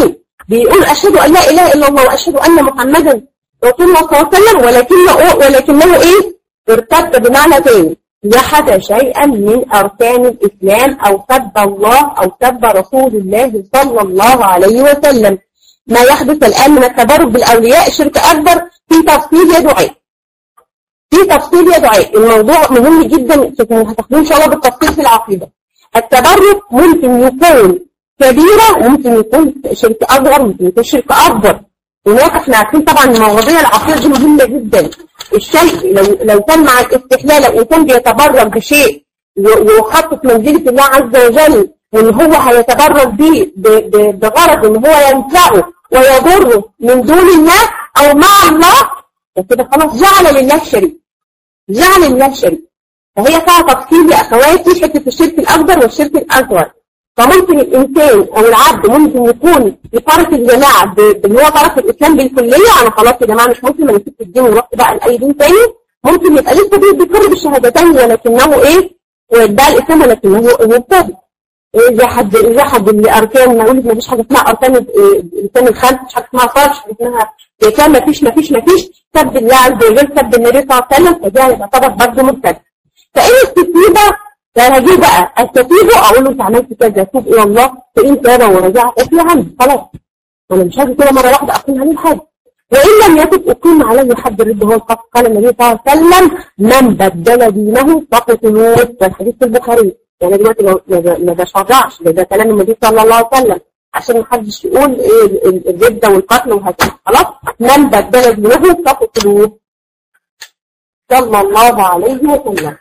بيقول أشهد أن لا إله إلا الله وأشهد أن محمدا رسول الله صلى الله عليه وسلم ولكنه ولكنه إيه ارتد بمعنى تاني جحد شيئا من أركان الإسلام أو سب الله أو سب رسول الله صلى الله عليه وسلم ما يحدث الآن من التبرك بالأولياء شرك أكبر في تفصيل يا دعاء في تفصيل يا دعاء الموضوع مهم جدا هتاخدوه إن شاء الله بالتفصيل في العقيدة التبرك ممكن يكون كبيرة وممكن يكون شرك أصغر ممكن يكون شرك أكبر هناك احنا عارفين طبعا المواضيع العقيدة دي مهمة جدا الشيء لو لو كان مع الاستحلال لو الإنسان بيتبرك بشيء ويخطط منزلة الله عز وجل وإن هو هيتبرك بيه بغرض إن هو ينفعه ويضره من دون الله أو مع الله كده خلاص جعل لله شريك جعل لله شريك فهي فيها تفصيل يا أخواتي حتة الشرك الأكبر والشرك الأصغر فممكن الإنسان أو العبد ممكن يكون يفارق الجماعة اللي هو طرف الإسلام بالكلية أنا خلاص يا جماعة مش ممكن أنا سبت الدين ورحت بقى لأي دين تاني ممكن يبقى لسه بيقر بالشهادتين ولكنه إيه ويدعي الإسلام ولكنه مبتدئ جحد جحد الاركان ما اقول ما فيش حاجه اسمها اركان الانسان الخمس مش حاجه اسمها فرش مش اسمها كان ما فيش ما فيش ما فيش سب الله عز وجل سب النبي صلى الله عليه وسلم فده يعتبر برضه مرتد فان التتيبه فانا هجي بقى استتيبه اقول له انت عملت كذا توب الى الله فان تاب ورجع اقفل عنه خلاص انا مش هاجي كده مره واحده اقيم عليه الحد وان لم يتب اقيم عليه حد الرد هو القصد قال النبي صلى الله عليه وسلم من بدل دينه فقتلوه ده الحديث في البخاري يعني دلوقتي ما بشرعش ده, ده كلام النبي صلى الله عليه وسلم عشان محدش يقول ايه الردة والقتل وهكذا خلاص من بدل دينه فقتلوه صلى الله عليه وسلم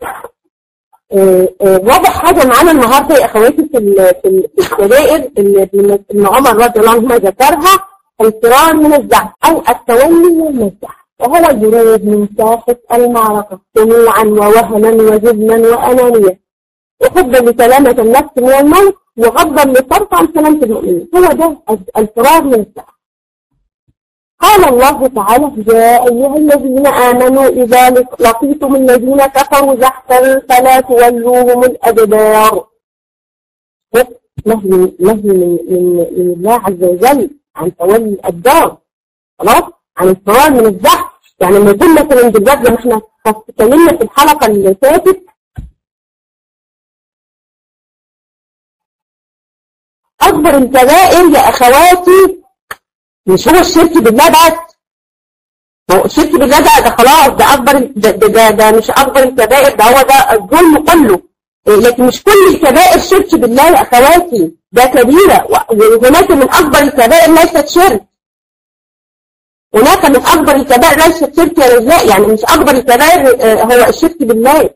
واضح حاجة معانا النهاردة يا أخواتي في في الكبائر اللي ابن عمر رضي الله عنهما ذكرها الفرار من الزحف أو التولي من الزحف وهو الجرود من ساحة المعركة طموعا ووهنا وجبنا وأنانية وحبا لسلامة النفس من الموت وغضا للطرف عن سلامة المؤمنين هو ده الفرار من الزحف قال الله تعالى يا أيها الذين آمنوا إذا لقيتم الذين كفروا زحفا فلا تولوهم الأدبار نهي نهي من, من, من الله عز وجل عن تولي الأدبار خلاص عن الفرار من الزحف يعني لما يكون مثلا دلوقتي لما احنا اتكلمنا في الحلقة اللي فاتت أكبر الكبائر يا أخواتي مش هو الشرك بالله بس هو الشرك بالله ده, ده خلاص ده اكبر ده, ده, ده مش اكبر الكبائر ده هو ده الظلم كله لكن مش كل الكبائر شرك بالله يا اخواتي ده كبيره وهناك من اكبر الكبائر ليست شرك هناك من اكبر الكبائر ليست شرك يا رجاء يعني مش اكبر الكبائر هو الشرك بالله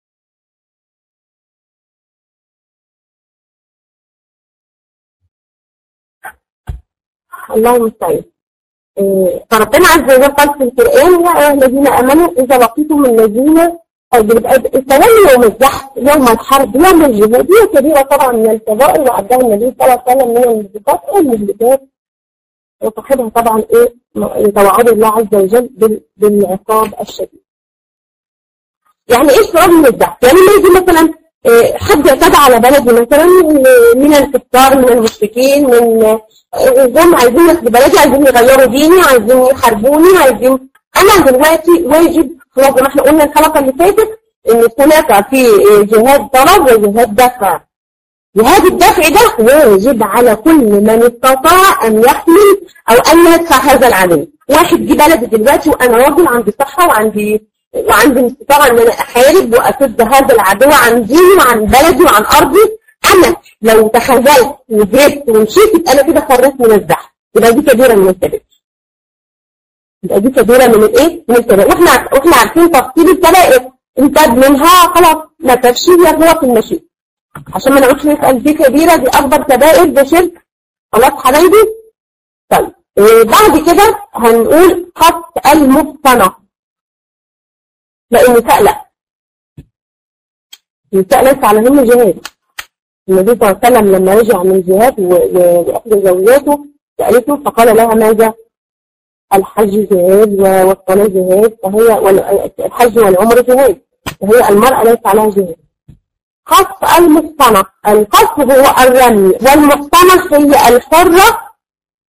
الله المستعان فربنا عز وجل قال في القرآن يا أيها الذين آمنوا إذا لقيتم الذين التولي يوم الزحف يوم الحرب يوم الجهاد هي كبيرة طبعا من الكبائر وعدها النبي صلى الله عليه وسلم من المهلكات والمهلكات وصاحبها طبعا ايه توعد الله عز وجل بالعقاب الشديد. يعني ايه الفرار من الزحف؟ يعني ما يجي مثلا حد اعتدى على بلدي مثلا من الكفار من المشركين من جم عايزين ياخدوا بلدي عايزين يغيروا ديني عايزين يحاربوني عايزين انا دلوقتي واجب خلاص ما احنا قلنا الحلقه اللي فاتت ان هناك في جهاد طلب وجهاد دفع جهاد الدفع ده واجب على كل من استطاع ان يحمل او ان يدفع هذا العدو واحد جه بلدي دلوقتي وانا راجل عندي صحه وعندي وعندي استطاعه ان انا احارب واسد هذا العدو عن ديني وعن بلدي وعن ارضي انا لو تخاذلت وجريت ومشيت يبقى انا كده فريت من الزحف يبقى دي كبيره من الكبائر يبقى دي كبيره من الايه؟ من الكبائر واحنا واحنا عارفين تفصيل الكبائر انتج منها خلاص ما تفشي هو في المشي عشان ما نقولش نسال دي كبيره دي اكبر كبائر ده شرك خلاص حبايبي طيب إيه بعد كده هنقول خط المقتنع لا النساء لا النساء ليس عليهن جهاد النبي صلى الله عليه وسلم لما رجع من جهاد وإحدى زوجاته سألته فقال لها ماذا؟ الحج جهاد والصلاة جهاد فهي الحج والعمر جهاد فهي المرأة ليس عليها جهاد قص المصطنع القص هو الرمي والمصطنع هي الحرة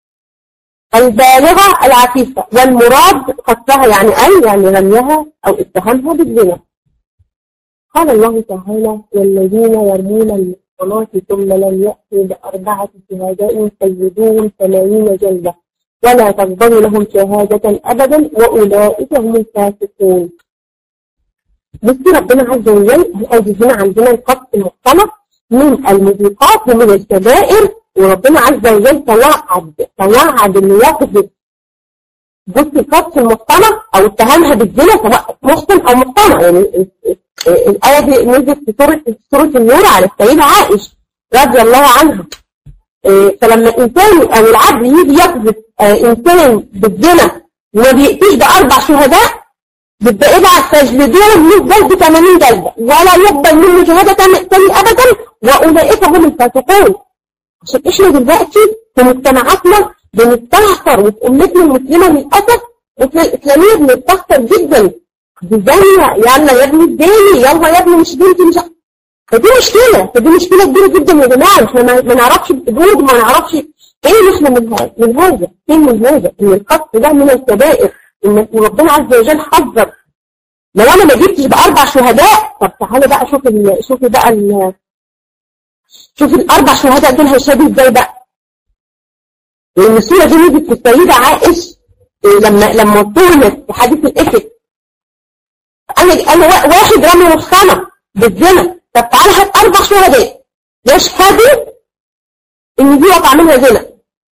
البالغة العفيفة والمراد قصها يعني أي يعني رميها أو اتهامها بالزنا قال الله تعالى والذين يرمون المحصنات ثم لم يأتوا بأربعة شهداء سيدون ثمانين جلدة ولا تقبل لهم شهادة أبدا وأولئك هم الفاسقون بصي ربنا عز وجل هذه هنا عندنا القصد المختلط من الموبقات ومن الكبائر وربنا عز وجل توعد توعد انه ياخذ بصي القصد المختلط او اتهامها بالزنا سواء محسن او مقتنع يعني الآية دي نزلت في سورة سورة النور على السيدة عائشة رضي الله عنها فلما الإنسان أو العبد يجي يقذف إنسان بالزنا وما بيأتيش بأربع شهداء بيبقى يبعت تجلدوه من جلد 80 جلدة ولا يقبل منه شهادة تاني أبدا وأولئك هم الفاسقون عشان إحنا دلوقتي في مجتمعاتنا بنستهتر وفي أمتنا المسلمة للأسف وفي الإسلامية بنستهتر جدا بزنية يلا يا ابني اديني يلا يا ابني مش بنتي مش فدي مشكلة فدي مشكلة كبيرة جدا يا جماعة احنا ما نعرفش الحدود ما نعرفش ايه احنا من هذا من هذا ايه من هذا ان القصد ده من الكبائر ان ربنا عز وجل حذر لو انا ما جبتش باربع شهداء طب تعالى بقى شوف ال... شوفي بقى ال... شوف الاربع شهداء دول هيشهدوا ازاي بقى لان السوره دي نزلت في السيده عائش لما لما اتهمت في حديث الافك انا انا واحد رمي محصنه بالزنا طب تعالى هات اربع شهداء يشهدوا ان دي وقع منها زنا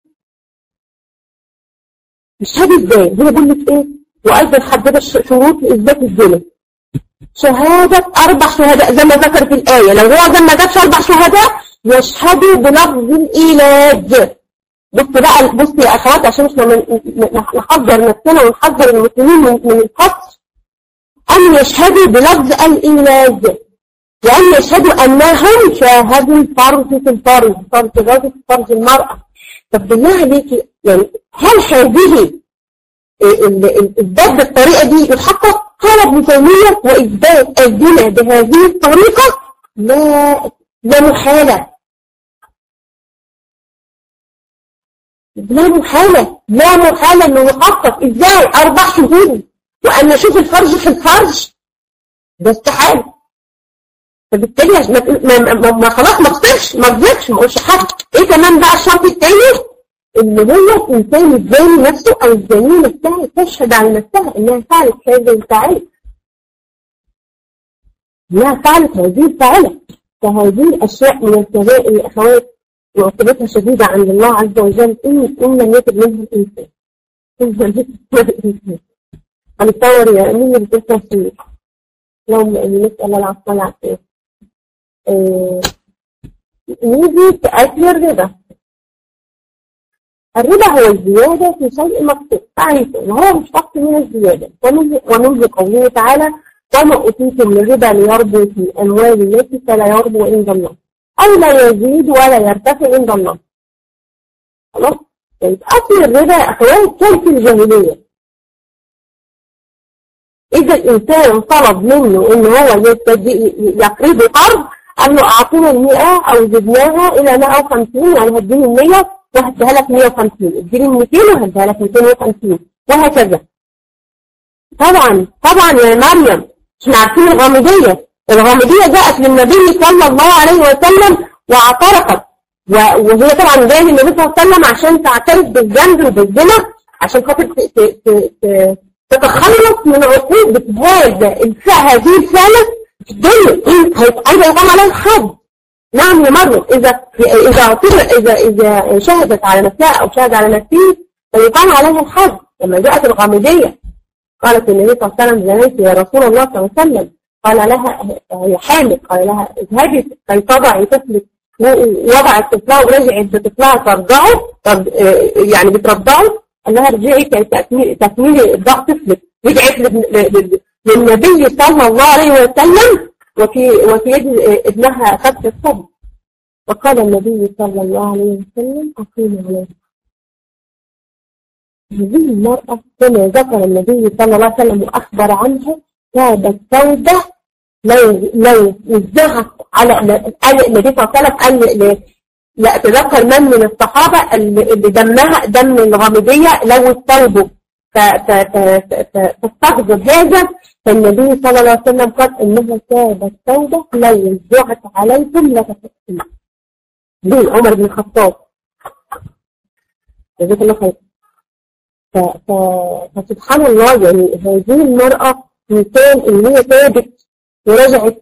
يشهدوا ازاي هو بيقول لك ايه وايضا حدد شروط لاثبات الزنا شهادة أربع شهداء زي ما ذكر في الآية لو هو زي ما جابش أربع شهداء يشهدوا بلفظ الإيلاج بص بقى بص يا أخوات عشان احنا نحذر نفسنا ونحذر المسلمين من, من القتل أن يشهدوا بلفظ الإيلاج وأن يشهدوا أنهم شاهدوا الفرج في الفرج فرج الرجل في فرج المرأة طب بالله عليكي يعني هل هذه الإثبات بالطريقة دي يتحقق؟ قال ابن تيمية وإثبات الزنا بهذه الطريقة لا لا محالة لا محالة لا محالة انه يحقق ازاي اربع شهور وان نشوف الفرج في الفرج ده استحالة فبالتالي ما, ما, ما خلاص ما تصيرش ما تزيدش ما اقولش حاجة ايه كمان بقى الشرط التاني اللي هو الانسان الزاني نفسه او الزانية نفسها تشهد على نفسها انها فعلت هذا الفعل انها فعلت هذه الفعلة فهذه الاشياء من الكبائر يا اخوات وعقوبتها شديدة عند الله عز وجل إن إن لم يتب منها الإنسان إن لم يتب منها الإنسان هنتصور يا أمين بتقول تفسير اللهم إني نسأل العفو والعافية نيجي في أكل الربا الربا هو الزيادة في شيء مقصود تعريفه وهو مشتق من الزيادة ومنه قوله تعالى وما أوتيتم من ربا ليربو في أموال التي فلا يربو عند الله أو لا يزيد ولا يرتفع عند الله خلاص طيب أصل الربا يا أخوان كان في الجاهلية إذا الإنسان طلب منه إن هو يقرض قرض قال له أعطينا المئة أو زدناها إلى 150 يعني هديني المية وهديها لك 150 اديني 200 وهديها لك 250 وهكذا طبعا طبعا يا مريم احنا عارفين الغامضية الغامضية جاءت للنبي صلى الله عليه وسلم واعترفت وهي طبعا جايه للنبي صلى الله عليه وسلم عشان تعترف بالذنب وبالزنا عشان خاطر تتخلص من عقوبة هذا الفعل هذه الفعلة في الدنيا هيبقى يقام عليها الحد نعم يا مريم إذا إذا إذا إذا شهدت على نفسها أو شهد على نفسه فيقام عليها الحد لما جاءت الغامضية قالت النبي صلى الله عليه وسلم زنيت يا رسول الله صلى الله عليه وسلم قال لها هي حامل قال لها اذهبي كي تضعي طفلك وضعت طفلها ورجعت بطفلها ترضعه يعني بترضعه قال لها ارجعي كي تكملي ضغط طفلك رجعت للنبي صلى الله عليه وسلم وفي وفي يد ابنها فتح الصبر وقال النبي صلى الله عليه وسلم أقيم عليه هذه المرأة كما ذكر النبي صلى الله عليه وسلم وأخبر عنها تابت توبة لو لو وزعت على النبي صلى الله عليه وسلم قال لا تذكر من من الصحابة اللي اللي دمها دم الغامدية لو ثوبه فاستغضب هذا فالنبي صلى الله عليه وسلم قال انها كانت توبة لو وزعت عليكم لتفتنا دين عمر بن الخطاب جزاك الله خير فسبحان الله يعني هذه المرأة مثال ان هي تابت ورجعت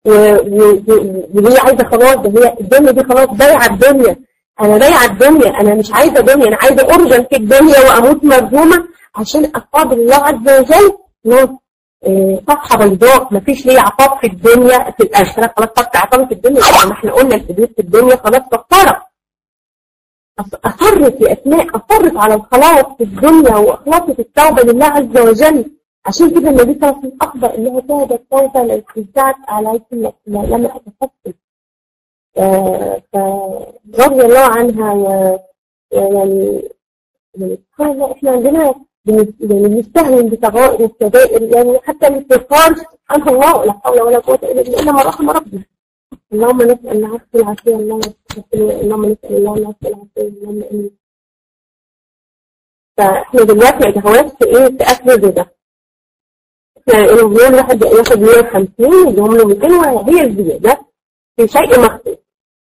وهي عايزه خلاص ده هي الدنيا دي خلاص بايعه الدنيا انا بايعه الدنيا انا مش عايزه دنيا انا عايزه ارجل في الدنيا واموت مظلومه عشان اقابل الله عز وجل ناس صفحه بيضاء مفيش ليا عقاب في الدنيا في الاخره خلاص صفحه عقاب في الدنيا ما احنا قلنا الحدود في الدنيا خلاص كفاره اصرت يا اسماء اصرت على الخلاص في الدنيا واخلاصت التوبه لله عز وجل عشان كده النبي صلى الله عليه وسلم اخبر انها تابت توبه لو استمتعت عليكم لما اتفقت فرضي الله عنها يعني يعني سبحان الله احنا عندنا يعني بنستهون بصغائر والكبائر يعني حتى الاستغفار سبحان الله لا حول ولا قوه الا بالله الا ما رحم ربنا اللهم نسال العفو والعافيه اللهم اللهم نسال الله العفو والعافيه اللهم امين فاحنا دلوقتي يا اخوات في ايه في اكل الربا يعني اليوم واحد ياخد 150 يديهم له 200 وهي الزياده في شيء مخصوص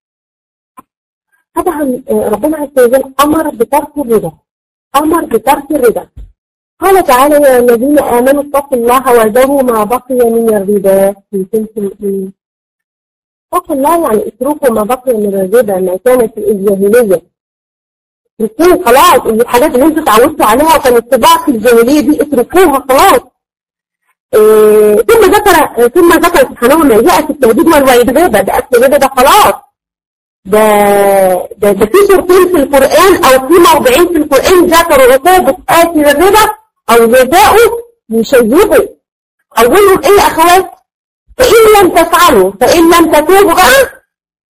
طبعا ربنا عز وجل امر بترك الربا امر بترك الربا قال تعالى يا الذين امنوا اتقوا الله وذروا ما بقي من الربا ان كنتم مؤمنين اتقوا الله يعني اتركوا ما بقي من الربا ما كان في الجاهليه اتركوه خلاص الحاجات اللي انتوا اتعودتوا عليها وكانت تباع في الجاهليه دي اتركوها خلاص إيه ثم ذكر ثم ذكر سبحانه ما جاء في التهديد والوعيد الربا ده اكل الربا ده خلاص ده ده, ده في سورتين في القرآن أو في موضعين في القرآن ذكروا عقوبة آكل الربا أو جزاؤه يشيبوا أولهم إيه يا أخوات؟ فإن لم تفعلوا فإن لم تتوبوا بقى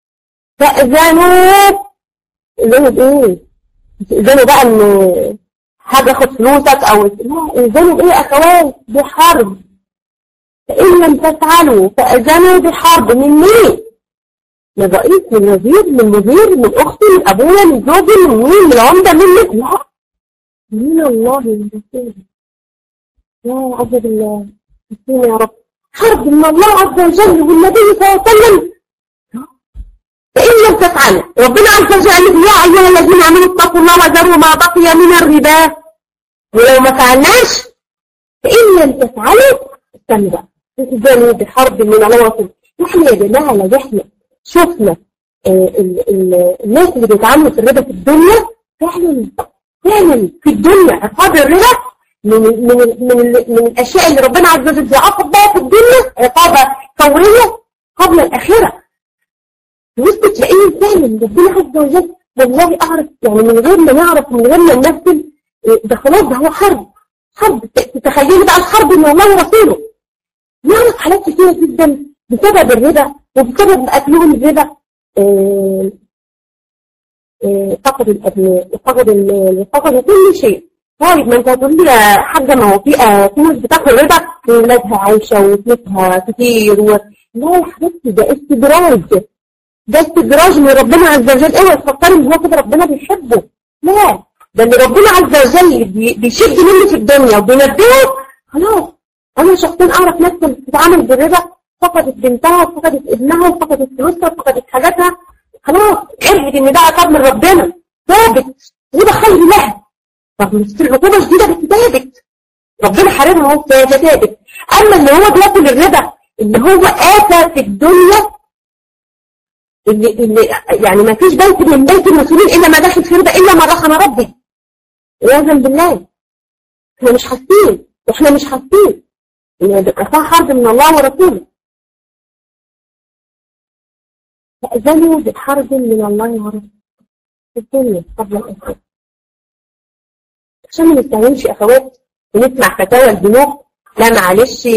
فأذنوا إذنوا بإيه؟ إذنوا بقى إن حاجة ياخد فلوسك أو لا إذنوا بإيه يا أخوات؟ بحرب فإن لم تفعلوا فأذنوا بحرب من مين؟ من رئيس من وزير من مدير من أختي من أبويا من زوجي من مين من عمدة من مين لا من الله من رسوله يا عز بالله يا رب حرب من الله عز وجل والنبي صلى الله عليه وسلم فإن لم تفعلوا ربنا عز وجل قال يا أيها الذين آمنوا اتقوا الله وذروا ما بقي من الربا ولو ما فعلناش فإن لم تفعلوا استنى بقى تتجانوا بحرب من الله ورسوله نحن يا جماعة لو احنا شفنا ال ال الناس اللي بيتعاملوا في الربا في الدنيا فعلا فعلا في الدنيا عقاب الربا من من من, من الاشياء اللي ربنا عز وجل بيعاقب بها في الدنيا عقابه فوريه قبل الاخره وسط تلاقيه فعلا ربنا عز وجل والله اعرف يعني من غير ما نعرف من غير ما نمثل ده خلاص ده هو حرب حرب تتخيلي بقى الحرب من الله ورسوله نعرف حالات كتيره جدا بسبب الربا وبسبب أكلهم الربا فقد الأبناء وفقد المال وفقد كل شيء طيب ما انت هتقول لي يا حاجة ما هو في في ناس بتاكل ربا وولادها عايشة وفلوسها كتير و... لا يا حبيبتي ده استدراج ده استدراج من ربنا عز وجل اوعى تفكري ان هو كده ربنا بيحبه لا ده اللي ربنا عز وجل بيشد منه في الدنيا وبينبهه خلاص انا شخصيا اعرف ناس بتتعامل بالربا فقدت بنتها فقدت ابنها فقدت فلوسها فقدت حاجاتها خلاص عرفت ان ده عقاب من ربنا ثابت وده خير لها رغم العقوبه شديده بس ثابت ربنا حارمها اهو ثابت اما اللي هو بياكل الربا اللي هو آفة في الدنيا اللي, اللي يعني ما فيش بيت من بيت المسلمين الا ما دخل في ربا الا ما رحم ربي عياذا بالله احنا مش حاسين احنا مش حاسين ان ده حرب من الله ورسوله فأذنوا بحرب من الله ورسوله في الدنيا قبل الآخرة عشان ما نستهونش يا أخوات ونسمع فتاوى البنوك لا معلش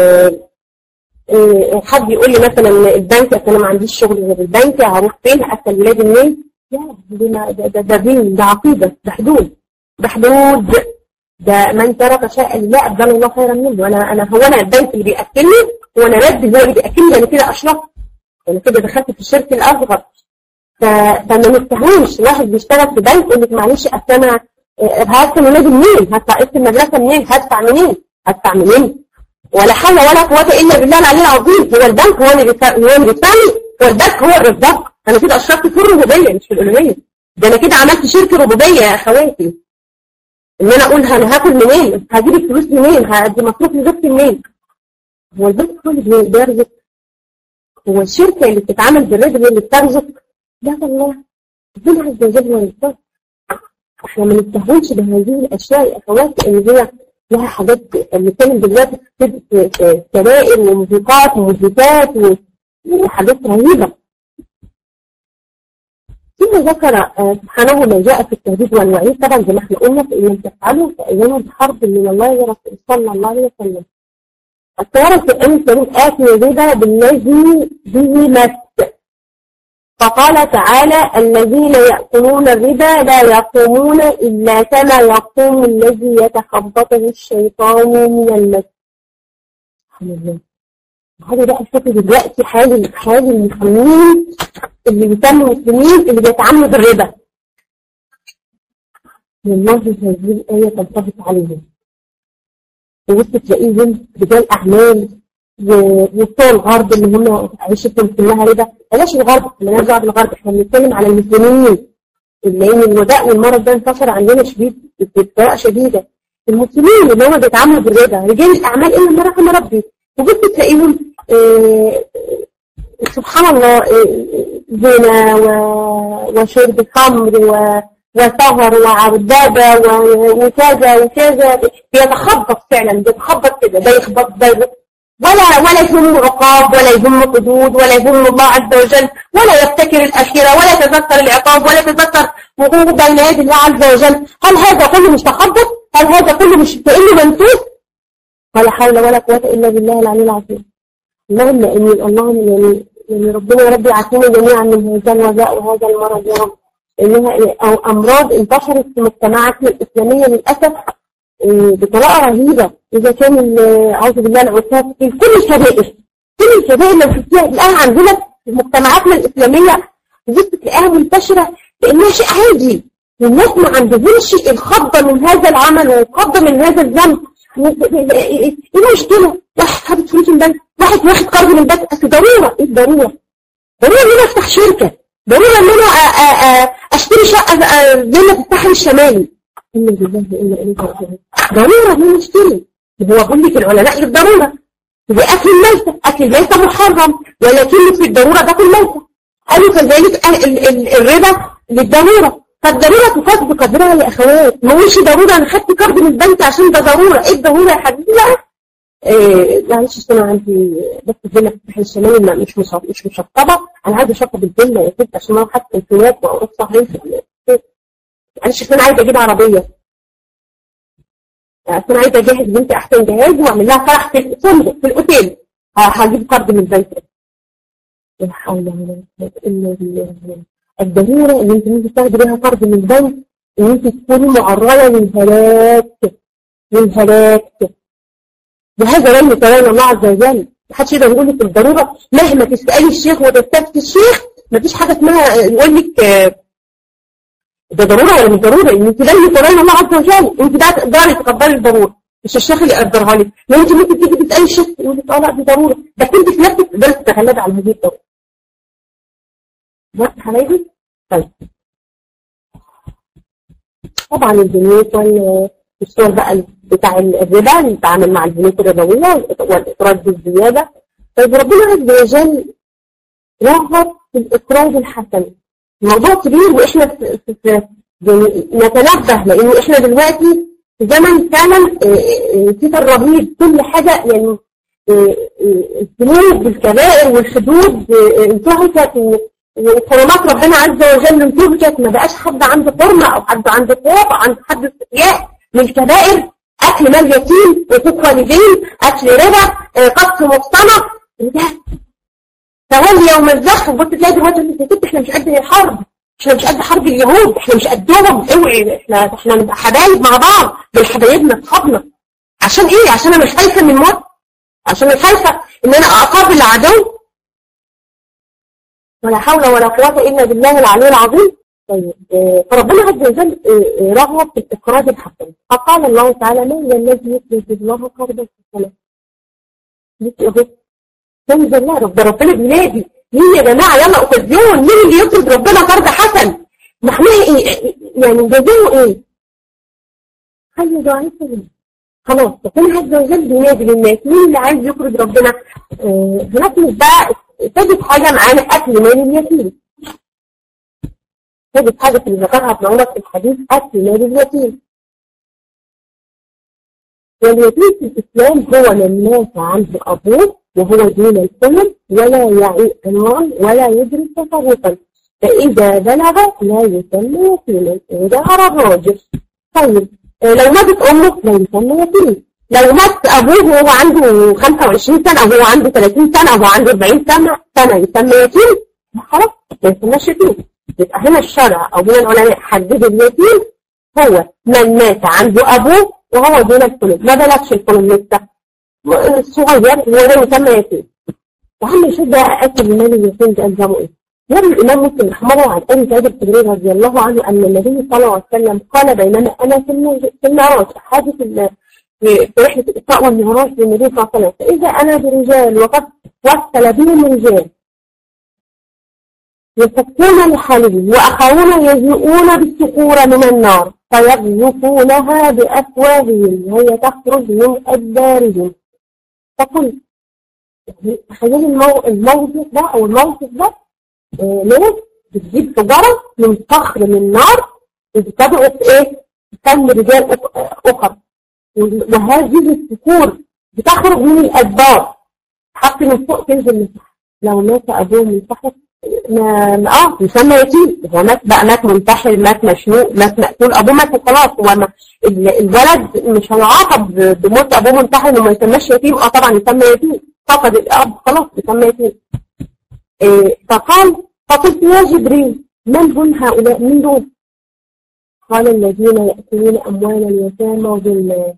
حد يقول لي مثلا البنك انا ما عنديش شغل غير البنك هروح فين اسال ولادي منين لا ده ده ده دين ده عقيده ده حدود ده حدود ده من ترك شيئا لا ابدل الله خيرا منه وانا انا هو انا البنك اللي بياكلني وانا رد هو اللي بياكلني انا كده اشرف انا كده دخلت في الشرك الاصغر فما نستهونش واحد بيشتغل في بنك يقول لك معلش اصل انا هدفع ولادي منين؟ هدفع قسط المدرسه منين؟ هدفع منين؟ هدفع منين؟ ولا حول ولا قوه الا بالله العلي العظيم هو البنك هو اللي بيدفع هو اللي بيدفع لي هو البنك هو الرزاق انا كده اشركت في الربوبيه مش في الالوهيه ده انا كده عملت شرك ربوبيه يا اخواتي ان انا اقول انا هاكل منين؟ هجيب الفلوس منين؟ هدي مصروف لزوجتي منين؟ هو البنك هو اللي بيرزق هو الشركه اللي بتتعامل بالرزق هي اللي بترزق لا والله ربنا عز وجل هو اللي احنا ما نستهونش بهذه الاشياء يا اخواتي ان هي لها حاجات بنتكلم دلوقتي في سرائر وموسيقات وموسيقات وحاجات رهيبه ثم ذكر سبحانه ما جاء في التهديد والوعيد طبعا زي ما احنا قلنا فان لم تفعلوا فاذنوا بحرب من الله ورسوله صلى الله عليه وسلم التوارث في القرآن الكريم آتي الربا بالذي به مس فقال تعالى الذين يأكلون الربا لا يقومون إلا كما يقوم الذي يتخبطه الشيطان من المس سبحان الله هذا بقى الفكر دلوقتي حال حال المسلمين اللي بيسموا المسلمين اللي بيتعاملوا بالربا والله هذه الآية تنطبق عليهم ووسط تلاقيهم رجال أعمال وبتوع الغرب اللي هم عيشتهم كلها ربا بلاش الغرب احنا دعوه بالغرب احنا بنتكلم على المسلمين لان الوباء والمرض ده انتشر عندنا شديد بطريقه شديده المسلمين اللي هم بيتعاملوا بالربا رجال الاعمال الا ما رحم ربي وجبت تلاقيهم اه سبحان الله اه زنا وشرب خمر وسهر وعربابه وكذا وكذا بيتخبط فعلا بيتخبط كده ده يخبط ده ولا ولا يهم عقاب ولا يهم حدود ولا يهم الله عز وجل ولا يبتكر الأخيرة ولا يتذكر العقاب ولا يتذكر وقوف بين يدي الله عز وجل هل هذا كله مش تخبط؟ هل هذا كله مش كأنه منسوس؟ ولا حول ولا قوة إلا بالله العلي العظيم اللهم إني اللهم يعني يعني ربنا يا رب يعافينا جميعا من هذا الوباء وهذا المرض يا رب إنها أو أمراض انتشرت في مجتمعاتنا الإسلامية للأسف بطريقة رهيبة إذا كان أعوذ بالله العصاب في كل الشبائر كل الشبائر لو شفتيها الآن عندنا في مجتمعاتنا الإسلامية بص تلاقيها منتشرة لأنها شيء عادي والناس ما عندهمش الخضة من هذا العمل والخضة من هذا الذنب ايه المشكلة؟ واحد خد فلوس من البنك واحد واخد قرض من البنك اصل ضرورة ايه الضرورة؟ ضرورة ان انا افتح شركة ضرورة ان انا اشتري شقة فيلا في الساحل الشمالي إن بالله إلا إليك راجعون ضرورة ان نشتري هو بقول لك العلماء للضرورة يبقى أكل الميتة أكل الميتة محرم ولكن في الضرورة باكل ميتة قالوا كذلك الربا للضرورة فالضرورة تقاس بقدرها يا أخوات ما هوش ضرورة أنا خدت كارد من البنك عشان ده ضرورة إيه الضرورة يا حبيبي إيه معلش أنا عندي بس الفيلا في الساحل الشمالي مش مش مشطبة أنا عايزة أشطب الفيلا يا ست عشان أروح حتى الفيات وأروح صحيح معلش أنا عايزة أجيب عربية أنا عايزة أجهز بنتي أحسن جهاز وأعمل لها فرح في الفندق في الأوتيل هجيب قرض من البنك لا حول ولا قوة إلا بالله الضرورة إن أنت ممكن تاخدي بيها قرض من البنك إن أنت تكوني معرضة للهلاك للهلاك وهذا لم يتبين الله عز وجل محدش يقدر يقول لك الضرورة مهما تسألي الشيخ وتستفتي الشيخ مفيش حاجة اسمها يقول لك ده ضرورة ولا مش ضرورة ان انت لن يتبين الله عز وجل انت بقى تقدري تقدري الضرورة مش الشيخ اللي يقدرها لك لو انت ممكن تيجي تسألي الشيخ يقول لك اه لا دي ضرورة ده كنت في نفسك تقدري تتغلبي على هذه الضرورة بس حبايبي طيب طبعا البنوك والصور بقى بتاع الربا اللي بتتعامل مع البنوك الربوية والإقراض بالزيادة طيب ربنا عز وجل رغب في الإقراض الحسن الموضوع كبير واحنا في في يعني نتنبه لان احنا دلوقتي في زمن فعلا في الرهيب كل حاجه يعني الذنوب بالكبائر والحدود انتهكت وحرمات ربنا عز وجل انتهكت ما بقاش حد عنده حرمه او حد عنده خوف او عنده حد استحياء من الكبائر اكل مال يتيم حقوق والدين اكل ربا قتل مصطنع فهل يوم الزخ بص تلاقي دلوقتي انت ست احنا مش قد الحرب احنا مش قد حرب اليهود احنا مش قدهم اوعي احنا احنا نبقى حبايب مع بعض دول حبايبنا اصحابنا عشان ايه عشان انا مش خايفه من الموت عشان انا خايفه ان انا اقابل العدو ولا حول ولا قوة إلا بالله العلي العظيم طيب آه، فربنا عز وجل آه، آه، رغب في الإقراض الحسن فقال الله تعالى من ذا الذي يقرض الله قرضا حسنا تنزل الله رب ربنا بينادي مين يا جماعة يلا أخذون مين اللي يقرض ربنا قرض حسن ما احنا ايه يعني جزاؤه ايه خلي ضعيفة خلاص ربنا عز وجل بينادي للناس مين اللي عايز يقرض ربنا آه هناك بقى تجد حاجة معانا أكل مال اليتيم تجد حاجة اللي ذكرها ابن عمر في الحديث أكل مال اليتيم واليتيم في الإسلام هو من مات عنه أبوه وهو دون الحلم ولا يعي المال ولا يدري تصرفا فإذا بلغ لا يسمى يتيما وده على الراجح طيب لو ماتت أمه لا يسمى يتيم لو مات أبوه وهو عنده 25 سنة أو هو عنده 30 سنة أو هو عنده 40 سنة سنة يسمى يتيم خلاص ما يسمىش يتيم يبقى هنا الشرع أو هنا العلماء حددوا اليتيم هو من مات عنده أبوه وهو دون الحلم ما بلغش الحلم لسه صغير هو ده يسمى يتيم وهم يشوف بقى أكل المال اليتيم ده ألزمه إيه يروي الإمام مسلم رحمه عن أبي سعيد الخدري رضي الله عنه أن النبي صلى الله عليه وسلم قال بينما أنا في المعراج حادث في رحلة الإسراء والمعراج للنبي صلى الله عليه وسلم فإذا أنا برجال وقد وصل بهم رجال يفكون لحالهم وأخرون يجيئون بالسقور من النار فيغلفونها بأفواههم وهي تخرج من أدبارهم فقلت تخيل الموقف ده أو الموقف ده ناس بتجيب شجرة من صخر من نار وبتدعو في ايه؟ تسمي رجال أخر وهذه الصخور بتخرج من الأدبار حتى من فوق تنزل من تحت لو مات أبوه من تحت ما اه يسمى يتيم هو مات بقى مات منتحر مات مشنوق مات مقتول ابوه مات وخلاص هو ما الولد مش هيعاقب بموت ابوه منتحر وما يسماش يتيم اه طبعا يسمى يتيم فقد الاب خلاص يسمى يتيم إيه فقال فقلت يا جبريل من هم هؤلاء من دول قال الذين يأكلون أموال اليتامى ظلما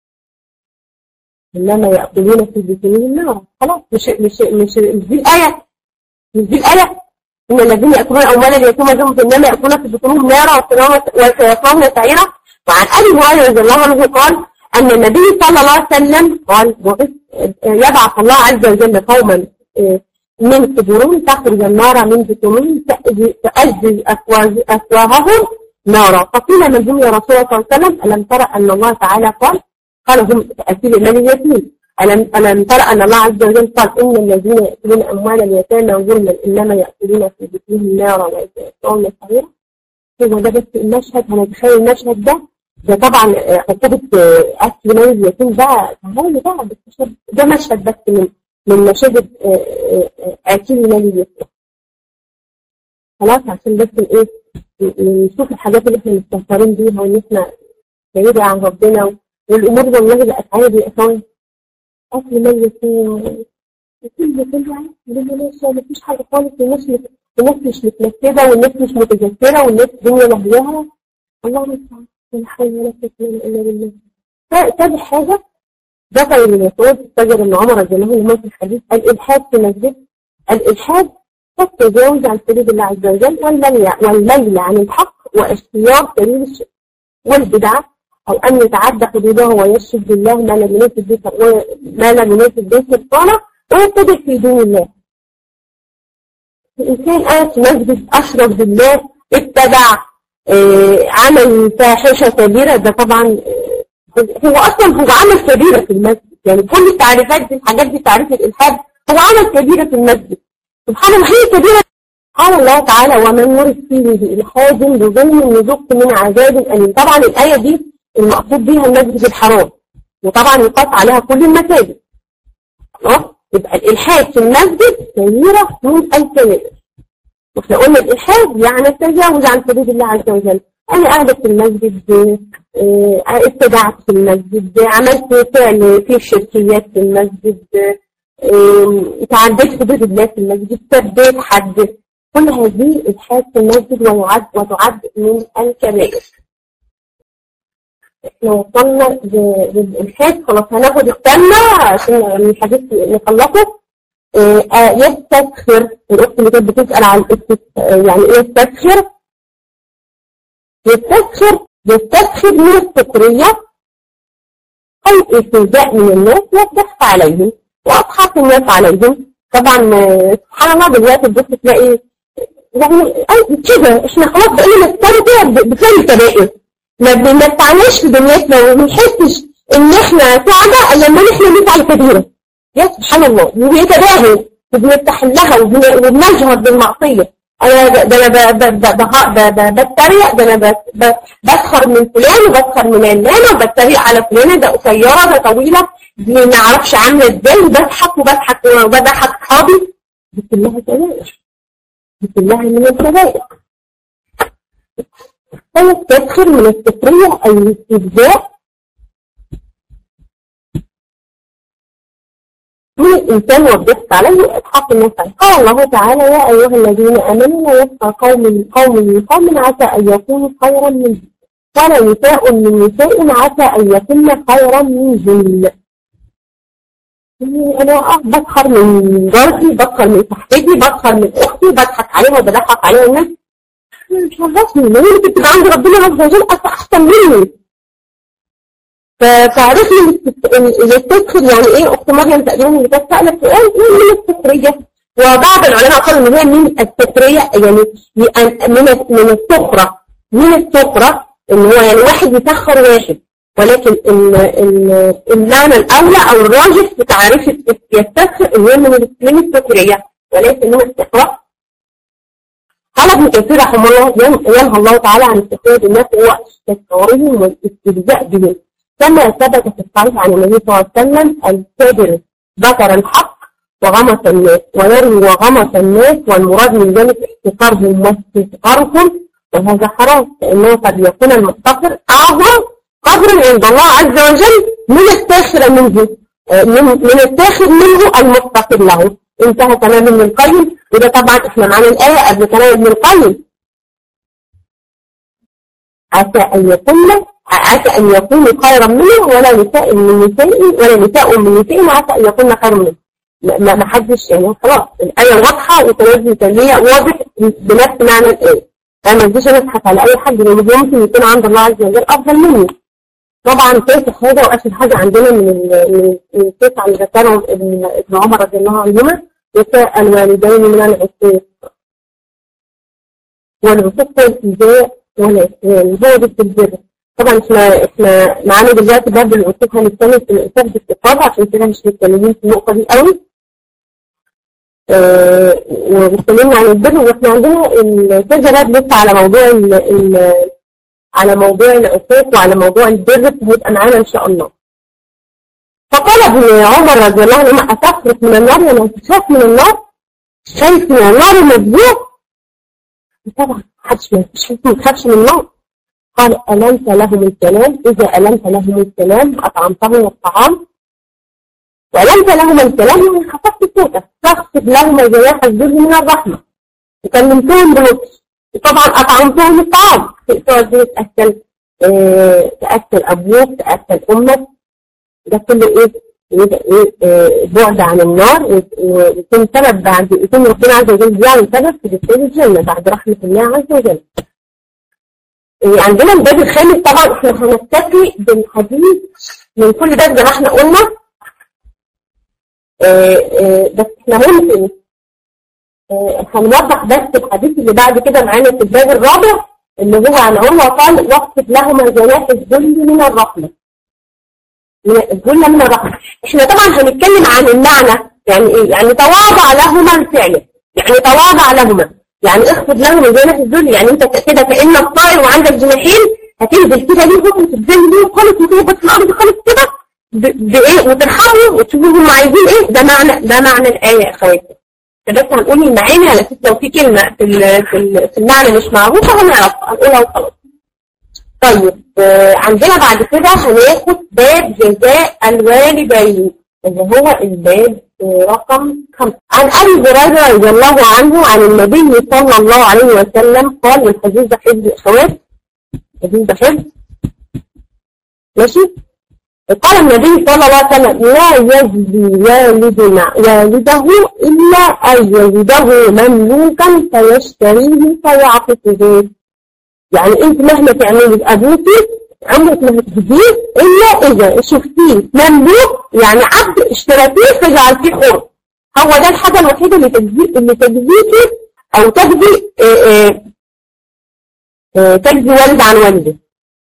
إنما يأكلون في بطونهم النار خلاص مش مش مش دي الآية مش دي الآية إن الذين يأكلون أموال اليتامى ظلما إنما يأكلون في بطونهم نارا وسيصلون سعيرا وعن أبي هريرة رضي الله عنه قال أن النبي صلى الله عليه وسلم قال يبعث الله عز وجل قوما من قبورهم تخرج النار من بطونهم تأجل أفواههم نارا فقيل من هم يا رسول الله صلى الله عليه وسلم ألم ترى أن الله تعالى قال قال هم تأكيد المال اليتيم ألم, ألم ترى أن الله عز وجل قال إن الذين يأكلون أموال اليتامى ظلما إنما يأكلون في بطونهم نارا ويتأكلون سعيرا هو ده بس المشهد هنتخيل المشهد ده ده طبعا عقوبة أكل مال اليتيم ده تهيألي بقى ده مشهد بس من من مشاهد آكل مال اليتيم خلاص عشان بس ايه نشوف الحاجات اللي احنا مستهترين بيها وان احنا بعيدة عن ربنا والامور والله بقت عادي يا اخوان اكل مال اليتيم كل كل عادي ببلاش مفيش حاجة خالص الناس الناس مش متنكدة والناس مش متذكرة والناس الدنيا لهواها الله المستعان ولا حول ولا قوة الا بالله تاني حاجة ذكر ابن مسعود استجر ابن عمر رضي الله عنه في الحديث الالحاد في المسجد الالحاد التجاوز عن حدود الله عز وجل والميل عن الحق واشتياق دليل الشرك والبدعه او ان يتعدى حدوده ويشرك بالله ما لم يناسب به ما لم يناسب به سلطانه ويتبع في دين الله. الانسان قاعد في مسجد اشرك بالله اتبع آه عمل فاحشه كبيره ده طبعا هو اصلا هو عمل كبيره في المسجد يعني كل التعريفات دي الحاجات دي تعريف الالحاد هو عمل كبيره في المسجد سبحان الله هي كبيره قال الله تعالى ومن يرد فيه بإلحاد بظلم نذق من عذاب أليم طبعا الآية دي المقصود بها المسجد الحرام وطبعا يقاس عليها كل المساجد خلاص يبقى الإلحاد في المسجد كبيرة من الكبائر واحنا قلنا الإلحاد يعني التجاوز عن حدود الله عز وجل أنا قاعدة في المسجد اتبعت في المسجد عملت فعل في الشركيات في المسجد تعديت حدود الله في المسجد سبيت حد كل هذه الحاجات في المسجد ويعد وتعد من الكبائر احنا وصلنا للإلحاد خلاص هناخد التامة عشان الحديث نخلصه يستسخر الأخت اللي كانت بتسأل عن يعني إيه يستسخر يستسخر يستسخر من السخرية أو استهزاء من الناس والضحك عليهم وأضحك الناس عليهم طبعا سبحان الله دلوقتي تبص تلاقي يعني كده احنا خلاص بقينا نستمتع بفعل الكبائر ما بنستعناش في دنيتنا وما بنحسش ان احنا سعداء لما احنا نفعل كبيره يا سبحان الله وبيتباهوا وبنفتح لها وبنجهر بالمعصيه انا ده انا بتريق ده انا بسخر من فلان وبسخر من علانه وبتريق على فلانه ده قصيره ده طويله دي ما اعرفش عامله ازاي وبضحك وبضحك وبضحك اصحابي دي كلها كبائر دي كلها من الكبائر فيستسخر من السخريه او الاستهزاء من الإنسان والضحك عليه إضحاك الناس عليه قال الله تعالى يا أيها الذين آمنوا لا يسخر قوم من قوم من قوم عسى أن يكونوا خيرا منهم ولا نساء من نساء عسى أن يكون خيرا منهن أنا بسخر من جارتي بسخر من صاحبتي بسخر من أختي بضحك عليها وبضحك عليها الناس مش عرفني لو أنت بتبقى عند ربنا عز وجل أحسن مني فعرفنا الاستسخر يعني ايه اخت مريم تقريبا اللي كانت سالت سؤال ايه من السخريه وبعض العلماء قالوا ان هي من السخريه يعني من من السخره من السخره ان هو يعني واحد يسخر واحد ولكن المعنى الاولى او الراجح في تعريف يستسخر ان هي من من السخريه وليس من السخره قال ابن كثير رحمه الله ينهى الله تعالى عن السخريه الناس هو استكبارهم والاستهزاء بهم كما ثبت في الصحيح عن النبي صلى الله عليه وسلم الكابر ذكر الحق وغمس الناس ويروي وغمس الناس والمراد من ذلك احتقارهم واستثقارهم وهذا حرام لانه قد يكون المحتقر اعظم قدرا عند الله عز وجل من الساخر منه من الساخر منه المحتقر له انتهى كلام ابن القيم وده طبعا احنا معانا الايه قبل كلام ابن القيم عسى ان يكون عسى أن يكونوا خيرا منهم ولا نساء من نساء ولا نساء من نساء عسى أن يكون خيرا منهم ما ما حدش يعني خلاص الآية واضحة وتنزل تنمية واضح بنفس معنى الآية أنا ما بديش أضحك على أي حد لأنه ممكن يكون عند الله عز وجل أفضل مني طبعا ثالث حاجة وآخر حاجة عندنا من من من التسعة اللي ذكرهم ابن ابن عمر رضي الله عنهما نساء الوالدين من العقوق والعقوق والإيذاء والعصيان هو ده البر طبعا احنا احنا معانا دلوقتي برضه العقوق هنتكلم في الإنسان باستفاضة عشان كده مش متكلمين في النقطة دي قوي آه واتكلمنا عن البر واحنا عندنا كذا باب لسه على موضوع ال ال على موضوع العقوق وعلى موضوع البر هيبقى معانا ان شاء الله. فقال ابن عمر رضي الله عنه اتفرق من النار ولا تخاف من النار؟ خايف من النار مذبوح؟ طبعا محدش ما يخافش من النار. قال ألمت لهم الكلام إذا ألمت لهم الكلام أطعمتهم الطعام وألمت لهم الكلام يعني خففت صوتك تخفض لهم جناح الذل من الرحمة وكلمتهم بلطف وطبعا أطعمتهم الطعام تقعد تأكل اه تأكل أبوك تأكل أمك ده كله إيه يبقى إيه اه بعد عن النار ويكون سبب بعد يكون ربنا عز وجل بيعمل سبب في دخول الجنة بعد رحمة الله عز وجل عندنا الباب الخامس طبعا احنا هنكتفي بالحديث من كل باب زي ما احنا قلنا اه اه بس احنا ممكن اه هنوضح بس الحديث اللي بعد كده معانا في الباب الرابع اللي هو عن عمر قال واخفض لهما جناح الذل من الرحمه من الذل من الرحمه احنا طبعا هنتكلم عن المعنى يعني ايه يعني تواضع لهما الفعل يعني تواضع لهما يعني اخفض لهم جناح الذل يعني انت كده كانك طائر وعندك جناحين هتنزل كده ليهم وتتذل ليهم خالص وتهبط في الارض خالص كده بايه وترحمهم وتشوفوا هم عايزين ايه ده معنى ده معنى الايه يا اخواتي بس هنقول المعاني على اساس لو في كلمه في في, في المعنى مش معروفه هنعرفها هنقولها وخلاص طيب آه عندنا بعد كده هناخد باب جزاء الوالدين اللي هو الباب رقم خمسة عن أبي هريرة رضي الله عنه عن النبي صلى الله عليه وسلم قال والحديث ده حفظ الأخوات الحديث ده حفظ ماشي قال النبي صلى الله عليه وسلم لا يجزي والدنا والده إلا أن يجده مملوكا فيشتريه فيعطفه يعني انت مهما تعملي لأبوكي عمرك ما هتجزيه إلا إذا شفتيه مملوك يعني عبد اشتريتيه فجعلتيه حر هو ده الحاجة الوحيدة اللي تجزي اللي تجزيكي أو تجزي اه اه اه تجزي والد عن والده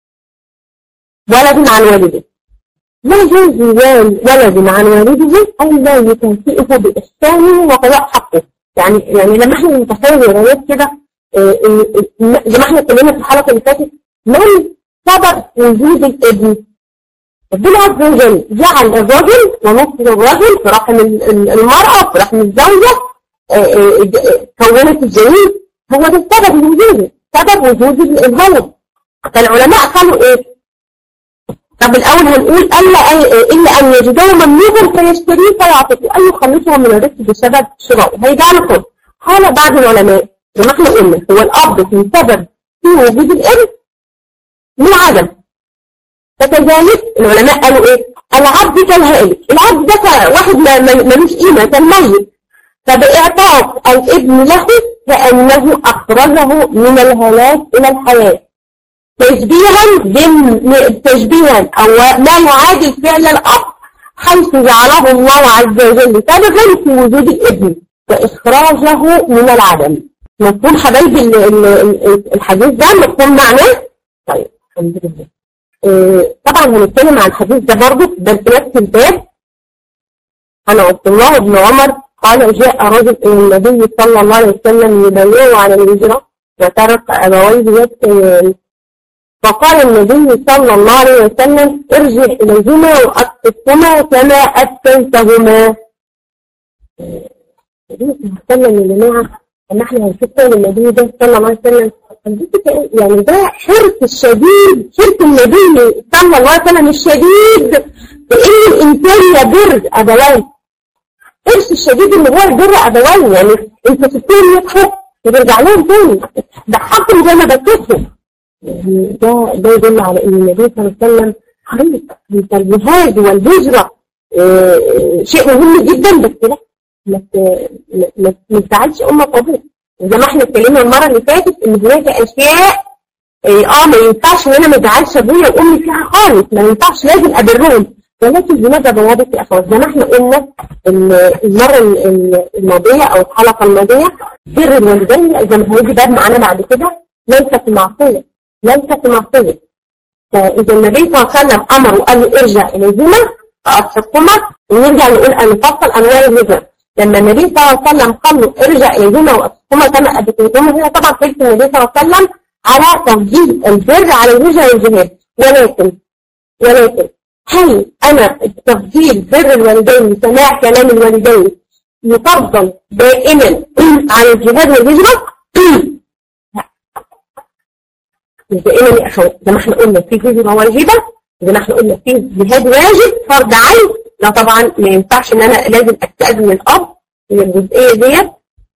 ولد عن والده لا يجوز ولد عن والده أن لا يكافئه بإحسانه وقضاء حقه يعني يعني لما احنا نتخيل روايات كده زي ما احنا اتكلمنا في الحلقة اللي فاتت من سبب وجود الابن ربنا عز وجل جعل الرجل ونصف الرجل في رحم المرأة في رحم الزوجة كونت الجنين هو ده السبب وجوده سبب وجود الهوى فالعلماء قالوا ايه طب الأول هنقول ألا إلا أن يجدوه مملوكا فيشتريه فيعطيه أن يخلصه من الرزق بسبب شرائه هيجعل الحر قال بعض العلماء زي ما احنا قلنا هو الأب في سبب في وجود الابن من عدم فكذلك العلماء قالوا ايه العبد كالهالك العبد ده واحد ملوش قيمة كان ميت فبإعطاء الابن له كأنه أخرجه من الهلاك إلى الحياة تشبيها تشبيها أو ما يعادل فعل الأب حيث جعله الله عز وجل سببا في وجود الابن وإخراجه من العدم مفهوم حبايبي الحديث ده مفهوم معناه طيب الحمد لله آه طبعا هنتكلم عن الحديث ده برضه ده في نفس الباب عن عبد الله بن عمر قال جاء رجل الى النبي صلى الله عليه وسلم يبايعه على الهجره وترك ابويه يبكيان فقال النبي صلى الله عليه وسلم ارجع اليهما واكتبهما كما اتيتهما النبي صلى الله عليه وسلم يا جماعه ان احنا هنشوف تاني النبي ده صلى الله عليه وسلم يعني ده حرص الشديد حرص النبي صلى الله عليه وسلم الشديد بان الانسان يبر ابويه حرص الشديد ان هو يبر ابويه يعني انت سبتهم يضحك وترجع لهم تاني ضحكهم زي ما بكيتهم يعني ده ده يدل على ان النبي صلى الله عليه وسلم حريص انت الجهاد والهجره اه شيء مهم جدا بس لا ما ما تزعلش امك وابوك زي ما احنا اتكلمنا المره اللي فاتت ان هناك اشياء اه ما ينفعش ان انا ما ازعلش ابويا وامي فيها خالص ما ينفعش لازم ابرهم ولكن بماذا ضوابط يا اخوات زي ما احنا قلنا المره الماضيه او الحلقه الماضيه بر الوالدين زي ما هيجي باب معانا بعد كده ليست معصيه ليست معصيه فاذا النبي صلى الله عليه وسلم امر وقال له ارجع اليهما فاصدقهما ونرجع نقول ان نفصل انواع الهجره لما النبي صلى الله عليه وسلم قال له ارجع اليهما واصدقهما كما اتيتهما هي طبعا حرص النبي صلى الله عليه وسلم على تفضيل البر على الهجره والجهاد ولكن ولكن هل أنا تفضيل بر الوالدين وسماع كلام الوالدين يفضل دائما على الجهاد والهجرة؟ مش دائما يا أخوات زي ما احنا قلنا في هجرة واجبة زي ما احنا قلنا في جهاد واجب فرض عين لا طبعا ما ينفعش ان انا لازم استأذن الأب من الجزئية ديت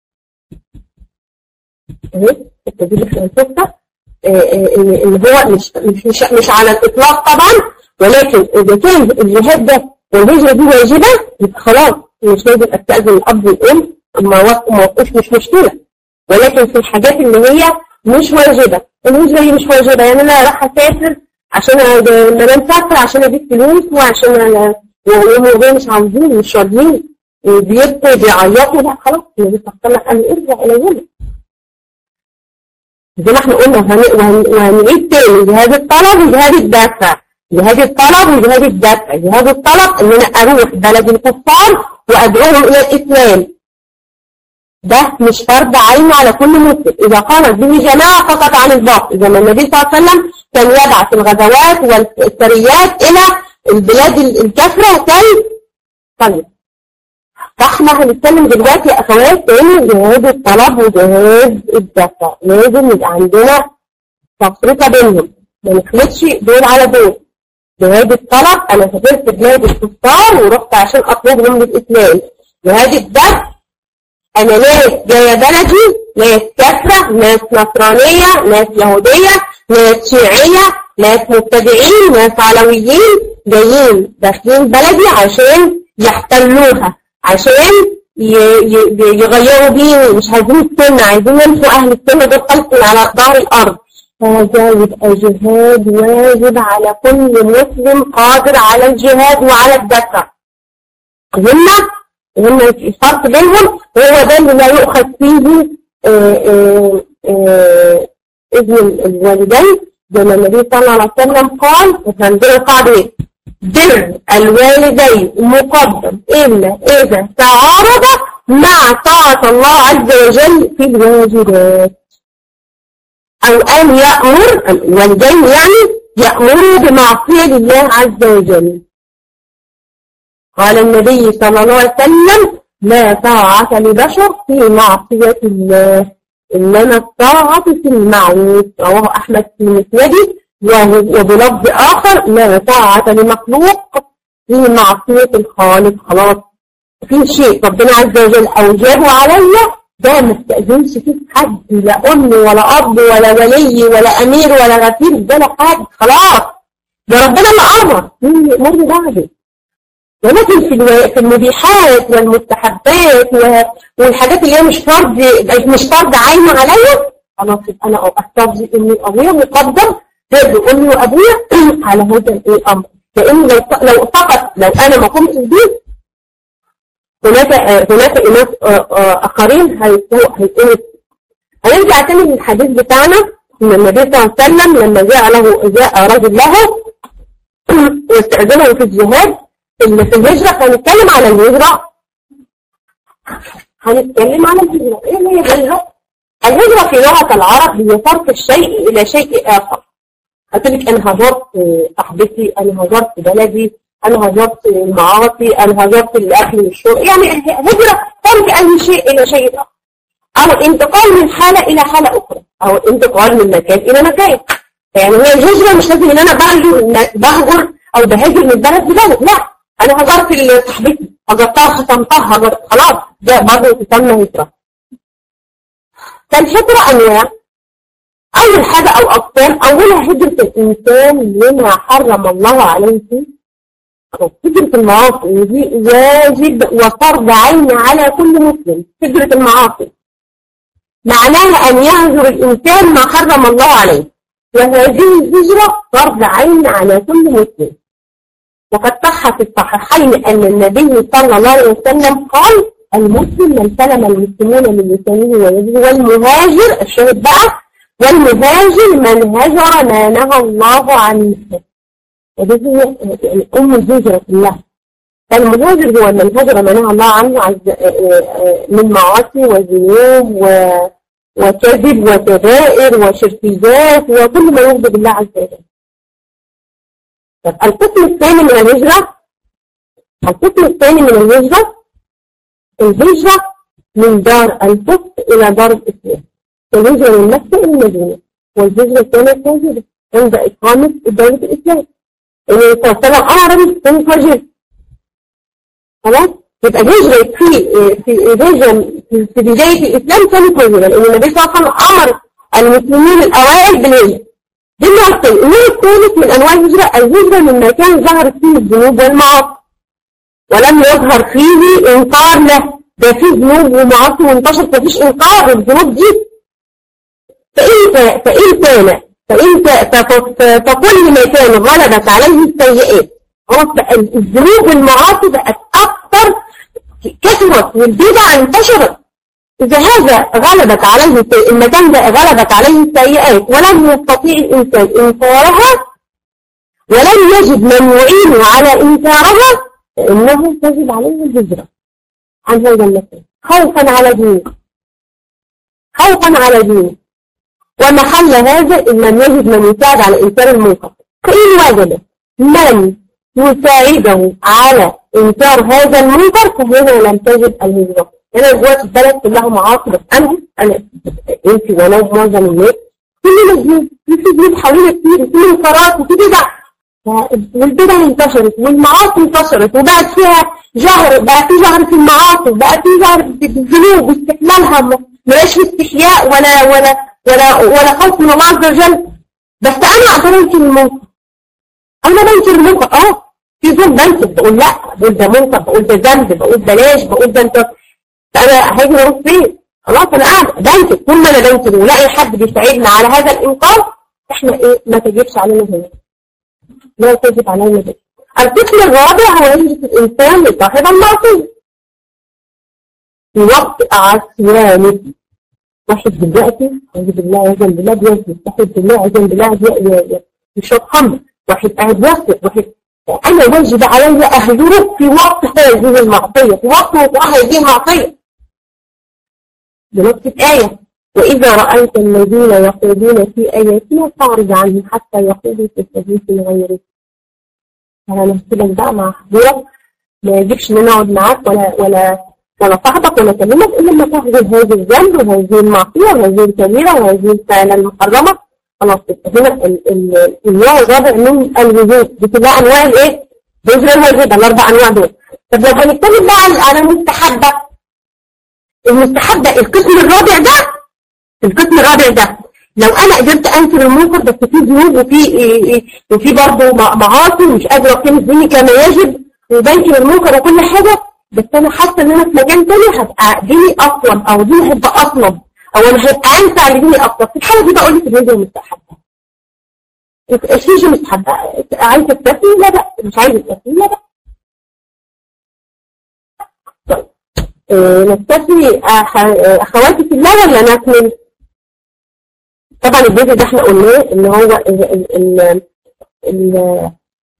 اهي التدريب في الفقه ان هو مش مش مش على الاطلاق طبعا ولكن إذا كان الجهاد ده والهجرة دي واجبة يبقى خلاص مش لازم أستأذن الأب والأم ما وقفش مش مشكلة ولكن في الحاجات اللي هي مش واجبة الهجرة هي مش واجبة يعني أنا راح أسافر عشان لما أنا مسافر عشان أجيب فلوس وعشان أنا وهم مش عاوزين مش راضيين بيبكوا بيعيطوا لا خلاص النبي صلى الله عليه وسلم قال ارجع إليهم زي ما احنا قلنا وهنعيد تاني جهاد الطلب وجهاد الدافع جهاد الطلب وجهاد الدفع جهاد الطلب ان انا اروح بلد الكفار وادعوهم الى الاسلام ده مش فرض عين على كل مسلم اذا قامت به جماعه فقط عن الباطل زي ما النبي صلى الله عليه وسلم كان يبعث الغزوات والسريات الى البلاد الكافره كي طيب فاحنا هنتكلم دلوقتي يا اخوات تاني جهاد الطلب وجهاد الدفع لازم يبقى عندنا تفرقه بينهم ما نخلطش دول على دول جهاد الطلب انا سافرت بلاد الكفار ورحت عشان اطلب لهم الاسلام جهاد الدفع انا ناس جايه بلدي ناس كافره ناس نصرانيه ناس يهوديه ناس شيعيه ناس مبتدعين ناس علويين جايين داخلين بلدي عشان يحتلوها عشان يغيروا ديني مش عايزين السنة عايزين يمسوا أهل السنة دول خلق على ظهر الأرض هذا يبقى جهاد واجب على كل مسلم قادر على الجهاد وعلى الدفع هنا هنا الفرق بينهم هو ده اللي لا يؤخذ فيه إذن الوالدين زي ما النبي صلى الله عليه وسلم قال عندنا قاعدة بر الوالدين مقدم إلا إذا تعارض مع طاعة الله عز وجل في الواجبات أو أن يأمر الوالدين يعني يأمروا بمعصية الله عز وجل قال النبي صلى الله عليه وسلم لا طاعة لبشر في معصية الله إنما الطاعة في المعروف رواه أحمد في مسنده وبلفظ آخر لا طاعة لمخلوق في معصية الخالق خلاص في شيء ربنا عز وجل أوجبه عليا ده ما استأذنش فيه حد لا أم ولا أب ولا ولي ولا أمير ولا غفير ده لا حد خلاص ده ربنا اللي أمر مين يأمرني بعده ولكن في في المبيحات والمستحبات والحاجات اللي هي مش فرض مش فرض عين عليا خلاص يبقى انا استرجي ان ابويا مقدم بر امي وابويا على هذا الامر لان لو لو فقط لو انا ما قمتش به هناك هناك اناس اخرين هيكونوا هنرجع تاني للحديث بتاعنا ان النبي صلى الله عليه وسلم لما جاء له جاء رجل له واستأذنه في الجهاد اللي في الهجرة هنتكلم على الهجرة هنتكلم على الهجرة ايه هي الهجرة؟ الهجرة في لغة العرب هي ترك الشيء إلى شيء آخر هتقولك أنا هجرت صاحبتي أنا هجرت بلدي أنا هجرت المعاصي أنا هجرت الأكل والشرب يعني الهجرة ترك أي شيء إلى شيء آخر أو انتقال من حالة إلى حالة أخرى أو انتقال من مكان إلى مكان يعني هي الهجرة مش لازم إن أنا بهجر بهجر أو بهاجر من بلد لبلد لا أنا هجرت صاحبتي هجرتها خصمتها هجرت خلاص ده برضه تسمى هجرة فالهجرة أنواع أول حاجة أو أقسام أولها هجرة الإنسان لما حرم الله عليه هجرة المعاصي ودي واجب وفرض عين على كل مسلم هجرة المعاصي معناها أن يهجر الإنسان ما حرم الله عليه وهذه الهجرة فرض عين على كل مسلم وقد صح في الصحيحين أن النبي صلى الله عليه وسلم قال المسلم من سلم المسلمون من لسانه ويده والمهاجر الشاهد بقى والمهاجر من هجر ما نهى الله عنه وده هي أم الهجرة كلها فالمهاجر هو من هجر ما نهى الله عنه من معاصي وذنوب وكذب وكبائر وشركيات وكل ما يغضب الله عز وجل طب القسم الثاني من الهجرة القسم الثاني من الهجرة الهجرة من دار الكفر إلى دار الإسلام الهجرة من مكة إلى المدينة والهجرة كانت موجودة عند إقامة دولة الإسلام النبي صلى الله عليه وسلم أمر بالهجرة خلاص يبقى الهجرة في في الهجرة في بداية الإسلام كانت موجودة لأن النبي صلى الله عليه وسلم أمر المسلمين الأوائل بالهجرة دي النوع الثاني النوع الثالث من أنواع الهجرة الهجرة من مكان ظهرت فيه الذنوب والمعاصي ولم يظهر فيه إنكار له ده فيه ذنوب ومعاصي وانتشر مفيش إنكار للذنوب دي فإن فإن كان فإن فكل ما كان غلبت عليه السيئات خلاص بقى الذنوب والمعاصي بقت أكثر كثرت والبدع انتشرت إذا هذا غلبت عليه المكان ده غلبت عليه السيئات ولم يستطيع الإنسان إنكارها ولم يجد من يعينه على إنكارها فإنه تجب عليه الهجرة عن هذا المكان خوفا على دينه خوفا على دينه ومحل هذا إن لم يجد من يساعد على إنكار المنكر فإن وجد من يساعده على إنكار هذا المنكر فهنا لم تجد الهجرة أنا دلوقتي البلد كلها معاصي بس أنا أنا أنت وأنا ومعظم الناس كلنا ذنوب في ذنوب حوالينا كتير وفي منكرات وفي بدع والبدع انتشرت والمعاصي انتشرت وبقت فيها جهر بقى في جهر في المعاصي وبقى في جهر بالذنوب واستحلالها ما بقاش في استحياء ولا ولا ولا ولا خوف من الله عز وجل بس انا اقدر انكر المنكر انا بنكر المنكر اه في ذنب بنكر بقول لا بقول ده منكر بقول ده ذنب بقول بلاش بقول ده انت انا هاجي اروح فين خلاص انا قاعد بنكر طول ما انا بنكر ولاقي حد بيساعدنا على هذا الانكار احنا ايه ما تجيبش علينا هنا لا تجب علينا هنا القسم الرابع هو يجب الانسان لصاحب المعصيه في وقت عصيانه واحد دلوقتي أعوذ بالله عزم بالله بيزن واحد بالله عزم بالله يشرب خمر واحد قاعد يسرق واحد أنا واجب علي أهجره في وقت هذه المعصية في وقت وقوع هذه المعصية بنفس الآية وإذا رأيت الذين يقولون في آياتنا فاعرض عنهم حتى يقولوا في حديث غيره فأنا نفسي بقى مع حضورك ما يجبش إن أنا أقعد معاك ولا ولا ولا صاحبك ولا كلمك إلا لما تحضر هذا الذنب وهذه المعصية وهذه الكبيرة وهذه الفعلة المحرمة خلاص هنا النوع الرابع من الوجود دي كلها أنواع الإيه؟ بإذن الوجود الأربع أنواع دول طب لو هنتكلم بقى على المستحبة المستحبة القسم الرابع ده القسم الرابع ده لو أنا قدرت أنكر المنكر بس في ذنوب وفي وفي برضه معاصي مش قادرة أقيم الدنيا كما يجب وبنكر المنكر وكل حاجة بس انا حاسه ان انا في مكان تاني هبقى ديني اصلا او ديني هيبقى اصلا او انا هبقى انفع لديني اكتر في الحاله دي بقول لك الرجل مستحبه الشيشه مستحبه عايزه تكفي لا لا مش عايزه تكفي لا لا طيب آه نكتفي اخواتي في الله ولا نكمل؟ طبعا الجزء ده احنا قلناه ان هو ال ال ال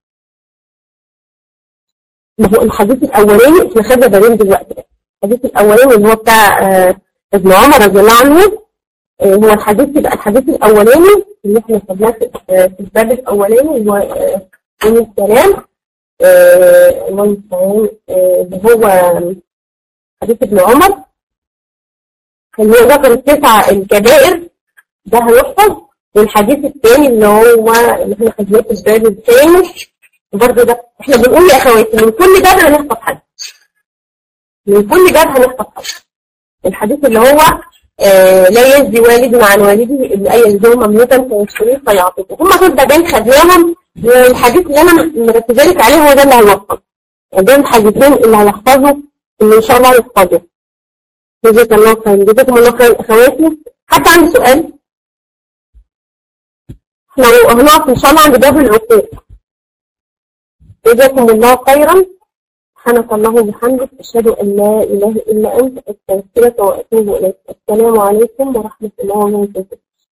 ما هو الحديث الاولاني احنا خدنا بالين دلوقتي الحديث الاولاني اللي هو بتاع آه ابن عمر رضي الله عنه آه هو الحديث يبقى الحديث الاولاني اللي احنا خدناه في الباب الاولاني اللي هو آه الكلام الله المستعان اللي هو حديث ابن عمر اللي هو ذكر التسعة الكبائر ده هيحفظ والحديث الثاني اللي هو اللي احنا خدناه في الباب الثاني برضه ده احنا بنقول يا اخواتي من كل باب هنخطف حد من كل باب هنخطف حد الحديث اللي هو آه لا يجزي والد عن والده الا ان يجزيه مملوكا فيشتريه فيعطيه هم دول بابين خدناهم والحديث اللي انا مركزه لك عليه هو ده اللي هيوصل دول الحديثين اللي هنحفظه اللي ان شاء الله هنحفظه جزاك الله خير جزاكم الله خير اخواتي حتى عندي سؤال احنا هنقف ان شاء الله عند باب العقوق جزاكم الله خيرا سبحانك اللهم وبحمدك أشهد أن لا إله إلا أنت أستغفرك وأتوب إليك السلام عليكم ورحمة الله وبركاته